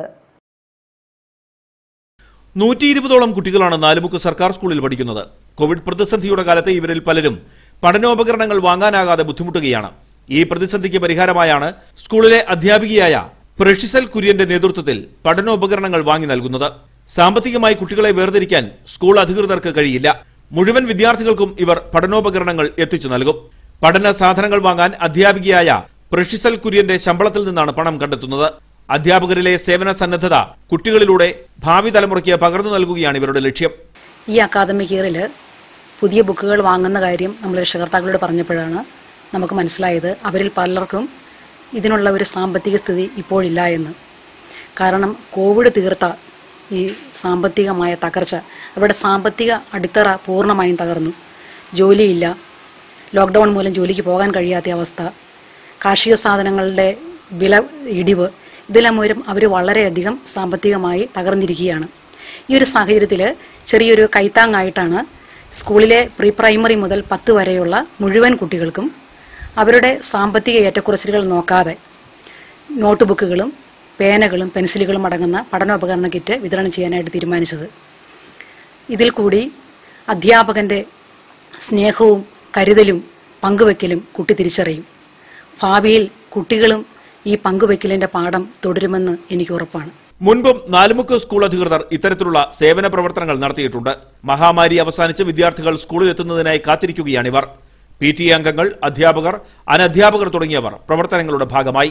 നൂറ്റി ഇരുപതോളം കുട്ടികളാണ് നാലുമുക്ക് സർക്കാർ സ്കൂളിൽ പഠിക്കുന്നത് കോവിഡ് പ്രതിസന്ധിയുടെ കാലത്ത് ഇവരിൽ പലരും പഠനോപകരണങ്ങൾ വാങ്ങാനാകാതെ ബുദ്ധിമുട്ടുകയാണ് ഈ പ്രതിസന്ധിക്ക് പരിഹാരമായാണ് സ്കൂളിലെ അധ്യാപികയായ പ്രഷിസൽ കുര്യന്റെ നേതൃത്വത്തിൽ പഠനോപകരണങ്ങൾ വാങ്ങി നൽകുന്നത് സാമ്പത്തികമായി കുട്ടികളെ വേർതിരിക്കാൻ സ്കൂൾ അധികൃതർക്ക് കഴിയില്ല മുഴുവൻ വിദ്യാർത്ഥികൾക്കും ഇവർ പഠനോപകരണങ്ങൾ എത്തിച്ചു നൽകും പഠന സാധനങ്ങൾ വാങ്ങാൻ അധ്യാപികയായ പ്രഷിസൽ കുര്യന്റെ ശമ്പളത്തിൽ നിന്നാണ് പണം കണ്ടെത്തുന്നത് അധ്യാപകരിലെ സേവന സന്നദ്ധത കുട്ടികളിലൂടെ ഭാവി തലമുറയ്ക്ക് പകർന്നു നൽകുകയാണ് ഇവരുടെ ലക്ഷ്യം ഈ അക്കാദമിക് ഇയറിൽ പുതിയ ബുക്കുകൾ വാങ്ങുന്ന കാര്യം നമ്മൾ രക്ഷകർത്താക്കളോട് പറഞ്ഞപ്പോഴാണ് നമുക്ക് മനസ്സിലായത് അവരിൽ പലർക്കും ഇതിനുള്ള ഒരു സാമ്പത്തിക സ്ഥിതി ഇപ്പോഴില്ല എന്ന് കാരണം കോവിഡ് തീർത്ത ഈ സാമ്പത്തികമായ തകർച്ച അവരുടെ സാമ്പത്തിക അടിത്തറ പൂർണ്ണമായും തകർന്നു ജോലിയില്ല ലോക്ക്ഡൗൺ മൂലം ജോലിക്ക് പോകാൻ കഴിയാത്ത അവസ്ഥ കാർഷിക സാധനങ്ങളുടെ വില ഇടിവ് ഇതെല്ലാം മൂലം അവർ വളരെയധികം സാമ്പത്തികമായി തകർന്നിരിക്കുകയാണ് ഈ ഒരു സാഹചര്യത്തിൽ ചെറിയൊരു കൈത്താങ്ങായിട്ടാണ് സ്കൂളിലെ പ്രീ പ്രൈമറി മുതൽ പത്ത് വരെയുള്ള മുഴുവൻ കുട്ടികൾക്കും അവരുടെ സാമ്പത്തിക ഏറ്റക്കുറച്ചിലുകൾ നോക്കാതെ നോട്ട് ബുക്കുകളും പേനകളും പെൻസിലുകളും അടങ്ങുന്ന പഠനോപകരണ കിറ്റ് വിതരണം ചെയ്യാനായിട്ട് തീരുമാനിച്ചത് ഇതിൽ കൂടി അധ്യാപകന്റെ സ്നേഹവും കരുതലും പങ്കുവെക്കലും കുട്ടി തിരിച്ചറിയും ഭാവിയിൽ കുട്ടികളും ഈ പങ്കുവെക്കലിന്റെ പാഠം തുടരുമെന്ന് എനിക്ക് ഉറപ്പാണ് മുൻപും നാലുമുക്ക് സ്കൂൾ അധികൃതർ ഇത്തരത്തിലുള്ള സേവന പ്രവർത്തനങ്ങൾ നടത്തിയിട്ടുണ്ട് മഹാമാരി അവസാനിച്ച് വിദ്യാർത്ഥികൾ സ്കൂളിൽ എത്തുന്നതിനായി കാത്തിരിക്കുകയാണിവർ പി ടി എ അംഗങ്ങൾ അധ്യാപകർ അനധ്യാപകർ തുടങ്ങിയവർ പ്രവർത്തനങ്ങളുടെ ഭാഗമായി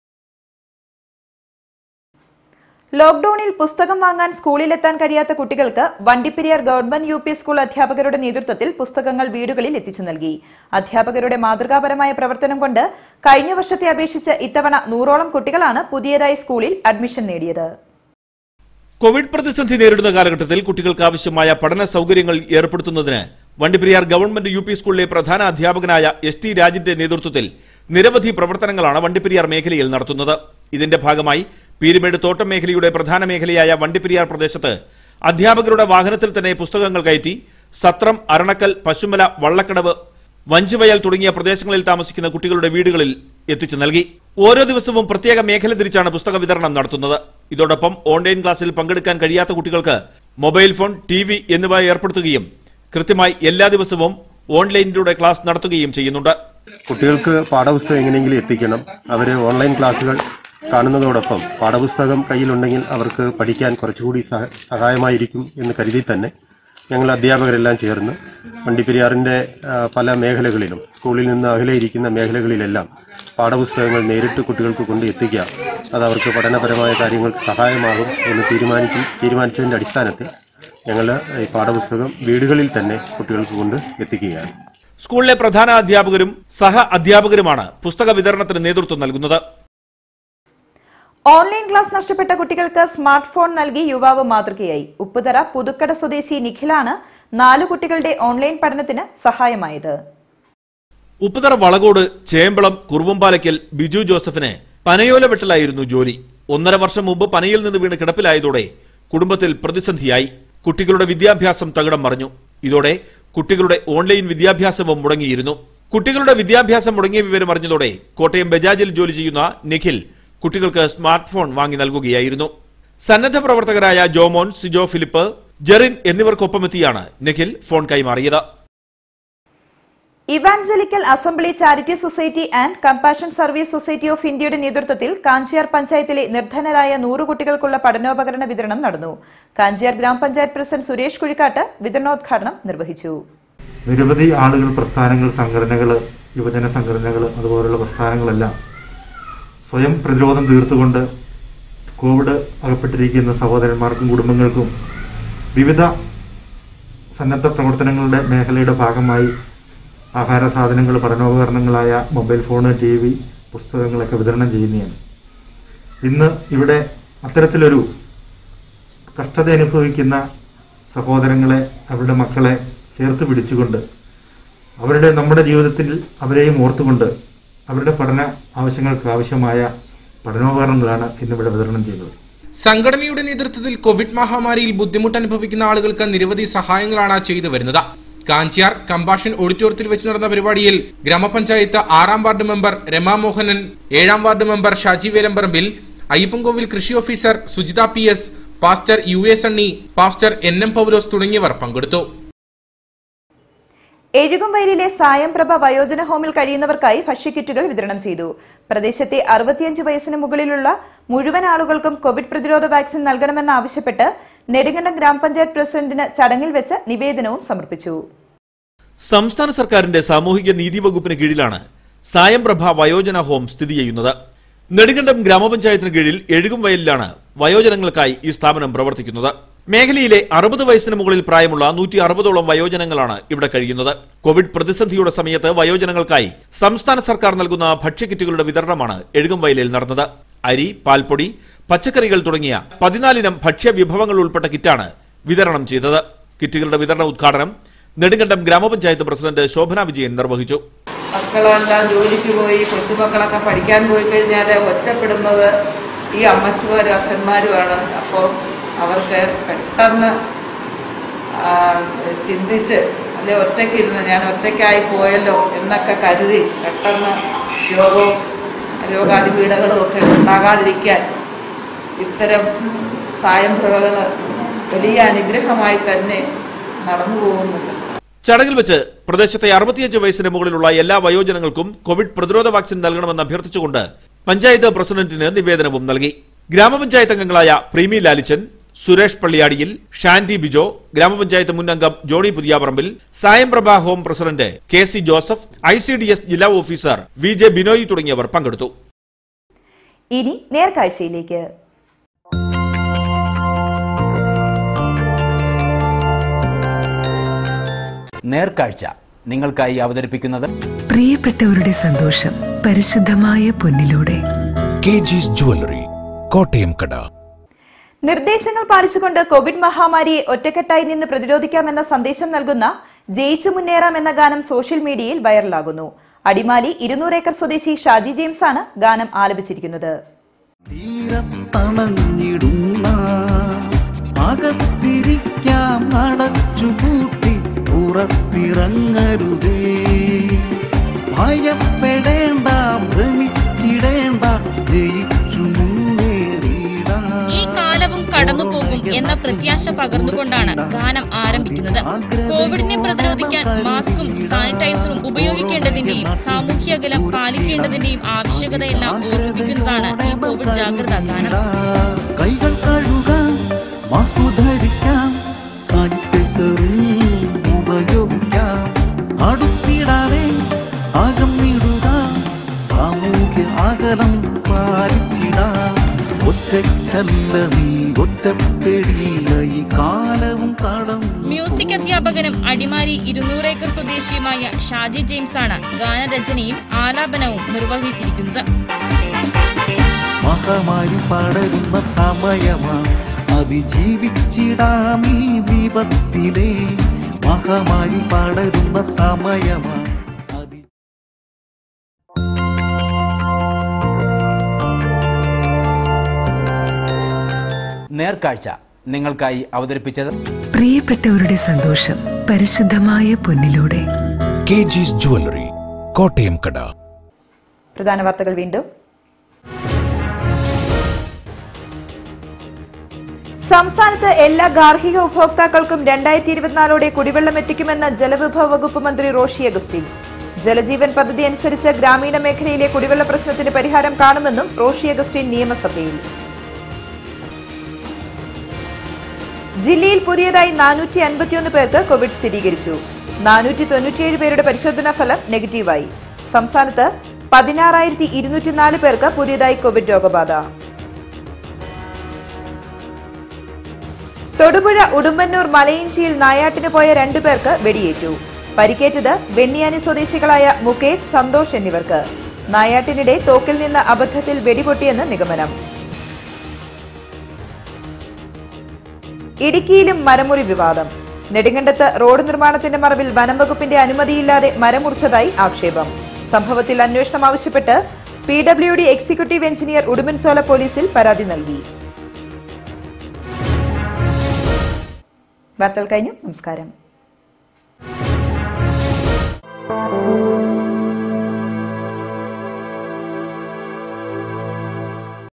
ലോക്ഡൌണിൽ പുസ്തകം വാങ്ങാൻ സ്കൂളിലെത്താൻ കഴിയാത്ത കുട്ടികൾക്ക് Vandiperiyar government U P school അധ്യാപകരുടെ നേതൃത്വത്തിൽ പുസ്തകങ്ങൾ വീടുകളിൽ എത്തിച്ചു നൽകി അധ്യാപകരുടെ മാതൃകാപരമായ പ്രവർത്തനം കൊണ്ട് കഴിഞ്ഞ വർഷത്തെ അപേക്ഷിച്ച് ഇത്തവണ നൂറോളം കുട്ടികളാണ് പുതിയതായി സ്കൂളിൽ അഡ്മിഷൻ നേടിയത് കോവിഡ് പ്രതിസന്ധി നേരിടുന്ന കാലഘട്ടത്തിൽ കുട്ടികൾക്ക് ആവശ്യമായ പഠന സൗകര്യങ്ങൾ ഏർപ്പെടുത്തുന്നതിന് വണ്ടിപ്പെരിയാർ ഗവൺമെന്റ് യു പി സ്കൂളിലെ പ്രധാന അധ്യാപകനായ എസ് ടി രാജിന്റെ നേതൃത്വത്തിൽ നിരവധി പ്രവർത്തനങ്ങളാണ് വണ്ടിപ്പെരിയാർ മേഖലയിൽ നടത്തുന്നത് ഇതിന്റെ ഭാഗമായി പീരുമേട് തോട്ടം മേഖലയുടെ പ്രധാന മേഖലയായ വണ്ടിപ്പെരിയാർ പ്രദേശത്ത് അധ്യാപകരുടെ വാഹനത്തിൽ തന്നെ പുസ്തകങ്ങൾ കയറ്റി സത്രം അരണക്കൽ പശുമല വള്ളക്കടവ് വഞ്ചിവയൽ തുടങ്ങിയ പ്രദേശങ്ങളിൽ താമസിക്കുന്ന കുട്ടികളുടെ വീടുകളിൽ എത്തിച്ചു നൽകി ഓരോ ദിവസവും പ്രത്യേക മേഖല തിരിച്ചാണ് പുസ്തക വിതരണം നടത്തുന്നത് ഇതോടൊപ്പം ഓൺലൈൻ ക്ലാസ്സിൽ പങ്കെടുക്കാൻ കഴിയാത്ത കുട്ടികൾക്ക് മൊബൈൽ ഫോൺ ടി വി എന്നിവ ഏർപ്പെടുത്തുകയും കൃത്യമായി എല്ലാ ദിവസവും ഓൺലൈനിലൂടെ ക്ലാസ് നടത്തുകയും ചെയ്യുന്നുണ്ട് കുട്ടികൾക്ക് പാഠപുസ്തകം എങ്ങനെയെങ്കിലും എത്തിക്കണം അവർ ഓൺലൈൻ ക്ലാസ്സുകൾ കാണുന്നതോടൊപ്പം പാഠപുസ്തകം കയ്യിലുണ്ടെങ്കിൽ അവർക്ക് പഠിക്കാൻ കുറച്ചുകൂടി സഹ സഹായമായിരിക്കും എന്ന് കരുതി തന്നെ ഞങ്ങൾ അധ്യാപകരെല്ലാം ചേർന്ന് വണ്ടിപ്പെരിയാറിൻ്റെ ആ, പല മേഖലകളിലും സ്കൂളിൽ നിന്ന് അകലെ ഇരിക്കുന്ന മേഖലകളിലെല്ലാം പാഠപുസ്തകങ്ങൾ നേരിട്ട് കുട്ടികൾക്ക് കൊണ്ട് എത്തിക്കാം അത് അവർക്ക് പഠനപരമായ കാര്യങ്ങൾക്ക് സഹായമാകും എന്ന് തീരുമാനിക്കും തീരുമാനിച്ചതിൻ്റെ അടിസ്ഥാനത്തിൽ ഞങ്ങൾ ഈ പാഠപുസ്തകം വീടുകളിൽ തന്നെ കുട്ടികൾക്ക് കൊണ്ട് എത്തിക്കുകയാണ് സ്കൂളിലെ പ്രധാന അധ്യാപകരും സഹ അധ്യാപകരുമാണ് പുസ്തക വിതരണത്തിന് നേതൃത്വം നൽകുന്നത് ഓൺലൈൻ ക്ലാസ് നഷ്ടപ്പെട്ട കുട്ടികൾക്ക് സ്മാർട്ട് ഫോൺ നൽകി യുവാവ് മാതൃകയായി ഉപ്പുതറ പുതുക്കട സ്വദേശി നിഖിലാണ് നാലു കുട്ടികളുടെ ഓൺലൈൻ പഠനത്തിന് സഹായമായത് ഉപ്പുതറ വളകോട് ചേമ്പളം കുറുവമ്പാലയ്ക്കൽ ബിജു ജോസഫിന് പനയോല വെട്ടലായിരുന്നു ജോലി ഒന്നര വർഷം മുമ്പ് പനയിൽ നിന്ന് വീണ് കിടപ്പിലായതോടെ കുടുംബത്തിൽ പ്രതിസന്ധിയായി കുട്ടികളുടെ വിദ്യാഭ്യാസം തകിടം മറിഞ്ഞു ഇതോടെ കുട്ടികളുടെ ഓൺലൈൻ വിദ്യാഭ്യാസവും മുടങ്ങിയിരുന്നു കുട്ടികളുടെ വിദ്യാഭ്യാസം മുടങ്ങിയ വിവരം അറിഞ്ഞതോടെ കോട്ടയം ബജാജിൽ ജോലി ചെയ്യുന്ന നിഖിൽ കുട്ടികൾക്ക് സ്മാർട്ട് ഫോൺ വാങ്ങി നൽകുകയായിരുന്നു സന്നദ്ധ പ്രവർത്തകരായ ജോമോൻ സിജോ ഫിലിപ്പ് ജെറിൻ എന്നിവർക്കൊപ്പമെത്തിയാണ് നിഖിൽ ഫോൺ കൈമാറിയത് evangelical assembly charity society and compassion service society of ഇന്ത്യയുടെ നേതൃത്വത്തിൽ കാഞ്ചിയാർ പഞ്ചായത്തിലെ നിർധനരായ നൂറ് കുട്ടികൾക്കുള്ള പഠനോപകരണ വിതരണം നടന്നു കാഞ്ചിയാർ ഗ്രാമപഞ്ചായത്ത് പ്രസിഡന്റ് സുരേഷ് കുഴിക്കാട്ട് വിതരണോദ്ഘാടനം നിർവഹിച്ചു നിരവധി ആളുകൾ പ്രസ്ഥാനങ്ങൾ സംഘടനകൾ യുവജന സംഘടനകൾ അതുപോലുള്ള പ്രസ്ഥാനങ്ങളെല്ലാം സ്വയം പ്രതിരോധം തീർത്തുകൊണ്ട് കോവിഡ് അകപ്പെട്ടിരിക്കുന്ന സഹോദരന്മാർക്കും കുടുംബങ്ങൾക്കും വിവിധ സന്നദ്ധ പ്രവർത്തനങ്ങളുടെ മേഖലയുടെ ഭാഗമായി ആഹാര സാധനങ്ങൾ പഠനോപകരണങ്ങളായ മൊബൈൽ ഫോണ് ടി വി പുസ്തകങ്ങളൊക്കെ വിതരണം ചെയ്യുന്നതാണ് ഇന്ന് ഇവിടെ അത്തരത്തിലൊരു കഷ്ടത അനുഭവിക്കുന്ന സഹോദരങ്ങളെ അവരുടെ മക്കളെ ചേർത്ത് പിടിച്ചുകൊണ്ട് അവരുടെ നമ്മുടെ ജീവിതത്തിൽ അവരെയും ഓർത്തുകൊണ്ട് അവരുടെ പഠന ആവശ്യങ്ങൾക്ക് ആവശ്യമായ പഠനോപകരണങ്ങളാണ് ഇന്നിവിടെ വിതരണം ചെയ്തത് സംഘടനയുടെ നേതൃത്വത്തിൽ കോവിഡ് മഹാമാരിയിൽ ബുദ്ധിമുട്ട് അനുഭവിക്കുന്ന ആളുകൾക്ക് നിരവധി സഹായങ്ങളാണ് ചെയ്തു വരുന്നത് കാഞ്ചിയാർ കമ്പാഷൻ ഓഡിറ്റോറിയത്തിൽ വെച്ച് നടന്ന പരിപാടിയിൽ ഗ്രാമപഞ്ചായത്ത് ആറാം വാർഡ് മെമ്പർ രമാ മോഹനൻ ഏഴാം വാർഡ് മെമ്പർ ഷാജി വേലമ്പറമ്പിൽ അയ്യപ്പൻകോവിൽ കൃഷി officer Sujitha P S pastor U A Sunny pastor N M Paulose തുടങ്ങിയവർ പങ്കെടുത്തു എഴുകുംവയലിലെ സായംപ്രഭ വയോജന ഹോമിൽ കഴിയുന്നവർക്കായി ഭക്ഷ്യക്കിറ്റുകൾ വിതരണം ചെയ്തു പ്രദേശത്തെ അറുപത്തിയഞ്ച് വയസ്സിന് മുകളിലുള്ള മുഴുവൻ ആളുകൾക്കും കോവിഡ് പ്രതിരോധ വാക്സിൻ നൽകണമെന്നാവശ്യപ്പെട്ട് നെടുങ്കണ്ടം ഗ്രാമപഞ്ചായത്ത് പ്രസിഡന്റിന് ചടങ്ങിൽ വെച്ച് നിവേദനവും സമർപ്പിച്ചു സംസ്ഥാന സർക്കാരിന്റെ സാമൂഹിക നീതി വകുപ്പിന് കീഴിലാണ് സായംപ്രഭ വയോജന ഹോം സ്ഥിതി ചെയ്യുന്നത് നെടുങ്കണ്ടം ഗ്രാമപഞ്ചായത്തിന് കീഴിൽ എഴുകും വയലിലാണ് വയോജനങ്ങൾക്കായി ഈ സ്ഥാപനം പ്രവർത്തിക്കുന്നത് മേഖലയിലെ അറുപത് വയസ്സിന് മുകളിൽ പ്രായമുള്ള നൂറ്റി അറുപതോളം വയോജനങ്ങളാണ് ഇവിടെ കഴിയുന്നത് കോവിഡ് പ്രതിസന്ധിയുടെ സമയത്ത് വയോജനങ്ങൾക്കായി സംസ്ഥാന സർക്കാർ നൽകുന്ന ഭക്ഷ്യക്കിറ്റുകളുടെ വിതരണമാണ് എഴുകും വയലിൽ നടന്നത് അരി പാൽപ്പൊടി പച്ചക്കറികൾ തുടങ്ങിയ പതിനാലിനം ഭക്ഷ്യ വിഭവങ്ങൾ ഉൾപ്പെട്ട കിറ്റാണ് വിതരണം ചെയ്തത് കിറ്റുകളുടെ വിതരണ ഉദ്ഘാടനം നെടുങ്കണ്ടം ഗ്രാമപഞ്ചായത്ത് പ്രസിഡന്റ് ശോഭന വിജയൻ നിർവഹിച്ചു മക്കളെല്ലാം ജോലിക്ക് പോയി കൊച്ചുമക്കളൊക്കെ പഠിക്കാൻ പോയി കഴിഞ്ഞാൽ ഒറ്റപ്പെടുന്നത് ഈ അമ്മച്ചിമാരും അച്ഛന്മാരുമാണ് അപ്പോൾ അവർക്ക് പെട്ടെന്ന് ആ, ചിന്തിച്ച് അല്ലെ ഒറ്റയ്ക്കിരുന്ന് ഞാൻ ഒറ്റയ്ക്കായി പോയല്ലോ എന്നൊക്കെ കരുതി പെട്ടെന്ന് രോഗവും രോഗാതിപീഠകളും ഒക്കെ ഉണ്ടാകാതിരിക്കാൻ ഇത്തരം സായംപ്രഭകൾ വലിയ അനുഗ്രഹമായി തന്നെ നടന്നു പോകുന്നുണ്ട് ചടങ്ങിൽ വെച്ച് പ്രദേശത്തെ അറുപത്തിയഞ്ച് വയസ്സിന് മുകളിലുള്ള എല്ലാ വയോജനങ്ങൾക്കും കോവിഡ് പ്രതിരോധ വാക്സിൻ നൽകണമെന്ന് അഭ്യർത്ഥിച്ചുകൊണ്ട് പഞ്ചായത്ത് പ്രസിഡന്റിന് നിവേദനവും നൽകി ഗ്രാമപഞ്ചായത്ത് അംഗങ്ങളായ പ്രീമി ലാലിച്ചൻ സുരേഷ് പള്ളിയാടിയിൽ ഷാൻഡി ബിജോ ഗ്രാമപഞ്ചായത്ത് മുൻ അംഗം Johny Puthiyaparambil Sayamprabha home president K C Joseph I C D S ജില്ലാ ഓഫീസർ വി ജെ ബിനോയ് തുടങ്ങിയവർ പങ്കെടുത്തു ഇനി നേർക്കാഴ്ചയിലേക്ക് നേർക്കാഴ്ച നിങ്ങൾക്കായി അവതരിപ്പിക്കുന്നത് പ്രിയപ്പെട്ടവരുടെ സന്തോഷം പരിശുദ്ധമായ പൊന്നിലൂടെ കെ ജിസ് ജുവല്ലറി കോട്ടയം കട നിർദ്ദേശങ്ങൾ പാലിച്ചുകൊണ്ട് കോവിഡ് മഹാമാരിയെ ഒറ്റക്കെട്ടായി നിന്ന് പ്രതിരോധിക്കാമെന്ന സന്ദേശം നൽകുന്ന ജയിച്ചു മുന്നേറാം എന്ന ഗാനം സോഷ്യൽ മീഡിയയിൽ വൈറലാകുന്നു അടിമാലി ഇരുന്നൂറ് ഏക്കർ സ്വദേശി ഷാജി ജെയിംസ് ആണ് ഗാനം ആലപിച്ചിരിക്കുന്നത് തണഞ്ഞിടുന്ന അകത്തിരിക്കാം അടച്ചുപൂട്ടി പുറത്തിറങ്ങരുതേ ഭയപ്പെടേണ്ട ഭ്രമിച്ചിടേണ്ട ജയിച്ചു മുന്നേറിയിടാം ഈ കാലവും കടന്നുപോകും എന്ന പ്രത്യാശ പകർന്നുകൊണ്ടാണ് ഗാനം ആരംഭിക്കുന്നത് കോവിഡിനെ പ്രതിരോധിക്കാൻ മാസ്കും സാനിറ്റൈസറും ഉപയോഗിക്കേണ്ടതിന്റെയും സാമൂഹ്യ അകലം പാലിക്കേണ്ടതിന്റെയും ആവശ്യകതയെല്ലാം ഓർമ്മിപ്പിക്കുന്നതാണ് ഈ കോവിഡ് ജാഗ്രതാ ഗാനം കൈകൾ കഴുകാം മാസ്ക് ധരിക്കാം സാനിറ്റൈസറും ഉപയോഗിക്കാം അടുത്തിടാതെ അകന്നിടുക സാമൂഹ്യ അകലം പാലിച്ചിടാം ഒറ്റക്കല്ല നീ ഒറ്റപ്പെടില്ല ഈ കാലവും കടന്നു മ്യൂസിക് അധ്യാപകനും അടിമാലി ഇരുന്നൂറ് ഏക്കർ സ്വദേശിയുമായ ഷാജി ജെയിംസ് ആണ് ഗാനരചനയും ആലാപനവും നിർവഹിച്ചിരിക്കുന്നത് മഹാമാരി പടരുന്ന സമയമാണ് അതിജീവിച്ചിടാം ഈ വിപത്തിലെ മഹാമാരി പടരുന്ന സമയമാണ് നേർക്കാഴ്ച നിങ്ങൾക്കായി അവതരിപ്പിച്ചത് പ്രിയപ്പെട്ടവരുടെ സന്തോഷം പരിശുദ്ധമായ പൊന്നിലൂടെ കെ ജിസ് ജുവല്ലറി കോട്ടയം കട പ്രധാന വാർത്തകൾ വീണ്ടും സംസ്ഥാനത്ത് എല്ലാ ഗാർഹിക ഉപഭോക്താക്കൾക്കും രണ്ടായിരത്തി ഇരുപത്തിനാലോടെ കുടിവെള്ളം എത്തിക്കുമെന്ന് ജലവിഭവ വകുപ്പ് മന്ത്രി റോഷി അഗസ്റ്റിൻ ജലജീവൻ പദ്ധതി അനുസരിച്ച് ഗ്രാമീണ മേഖലയിലെ കുടിവെള്ള പ്രശ്നത്തിന് പരിഹാരം കാണുമെന്നും റോഷി അഗസ്റ്റിൻ നിയമസഭയിൽ ജില്ലയിൽ പുതിയതായി നാനൂറ്റി അൻപത്തിയൊന്ന് പേർക്ക് കോവിഡ് സ്ഥിരീകരിച്ചു നാനൂറ്റി തൊണ്ണൂറ്റിയേഴ് പേരുടെ പരിശോധനാ ഫലം നെഗറ്റീവായി സംസ്ഥാനത്ത് പതിനാറായിരത്തി ഇരുന്നൂറ്റിനാല് പേർക്ക് പുതിയതായി കോവിഡ് രോഗബാധ തൊടുപുഴ ഉടുമ്പന്നൂർ മലയിഞ്ചിയിൽ നായാട്ടിന് പോയ രണ്ടുപേർക്ക് വെടിയേറ്റു പരിക്കേറ്റത് വെണ്ണിയാനി സ്വദേശികളായ മുകേഷ് സന്തോഷ് എന്നിവർക്ക് നായാട്ടിനിടെ തോക്കിൽ നിന്ന് അബദ്ധത്തിൽ വെടിപൊട്ടിയെന്ന് നിഗമനം ഇടുക്കിയിലും മരമുറി വിവാദം നെടുങ്കണ്ടത്ത് റോഡ് നിർമ്മാണത്തിന്റെ മറവിൽ വനം വകുപ്പിന്റെ അനുമതിയില്ലാതെ മരം മുറിച്ചതായി ആക്ഷേപം സംഭവത്തിൽ അന്വേഷണം ആവശ്യപ്പെട്ട് P W D executive engineer Udumbanchola പോലീസിൽ പരാതി നൽകി വാർത്തകൾ കഴിഞ്ഞു നമസ്കാരം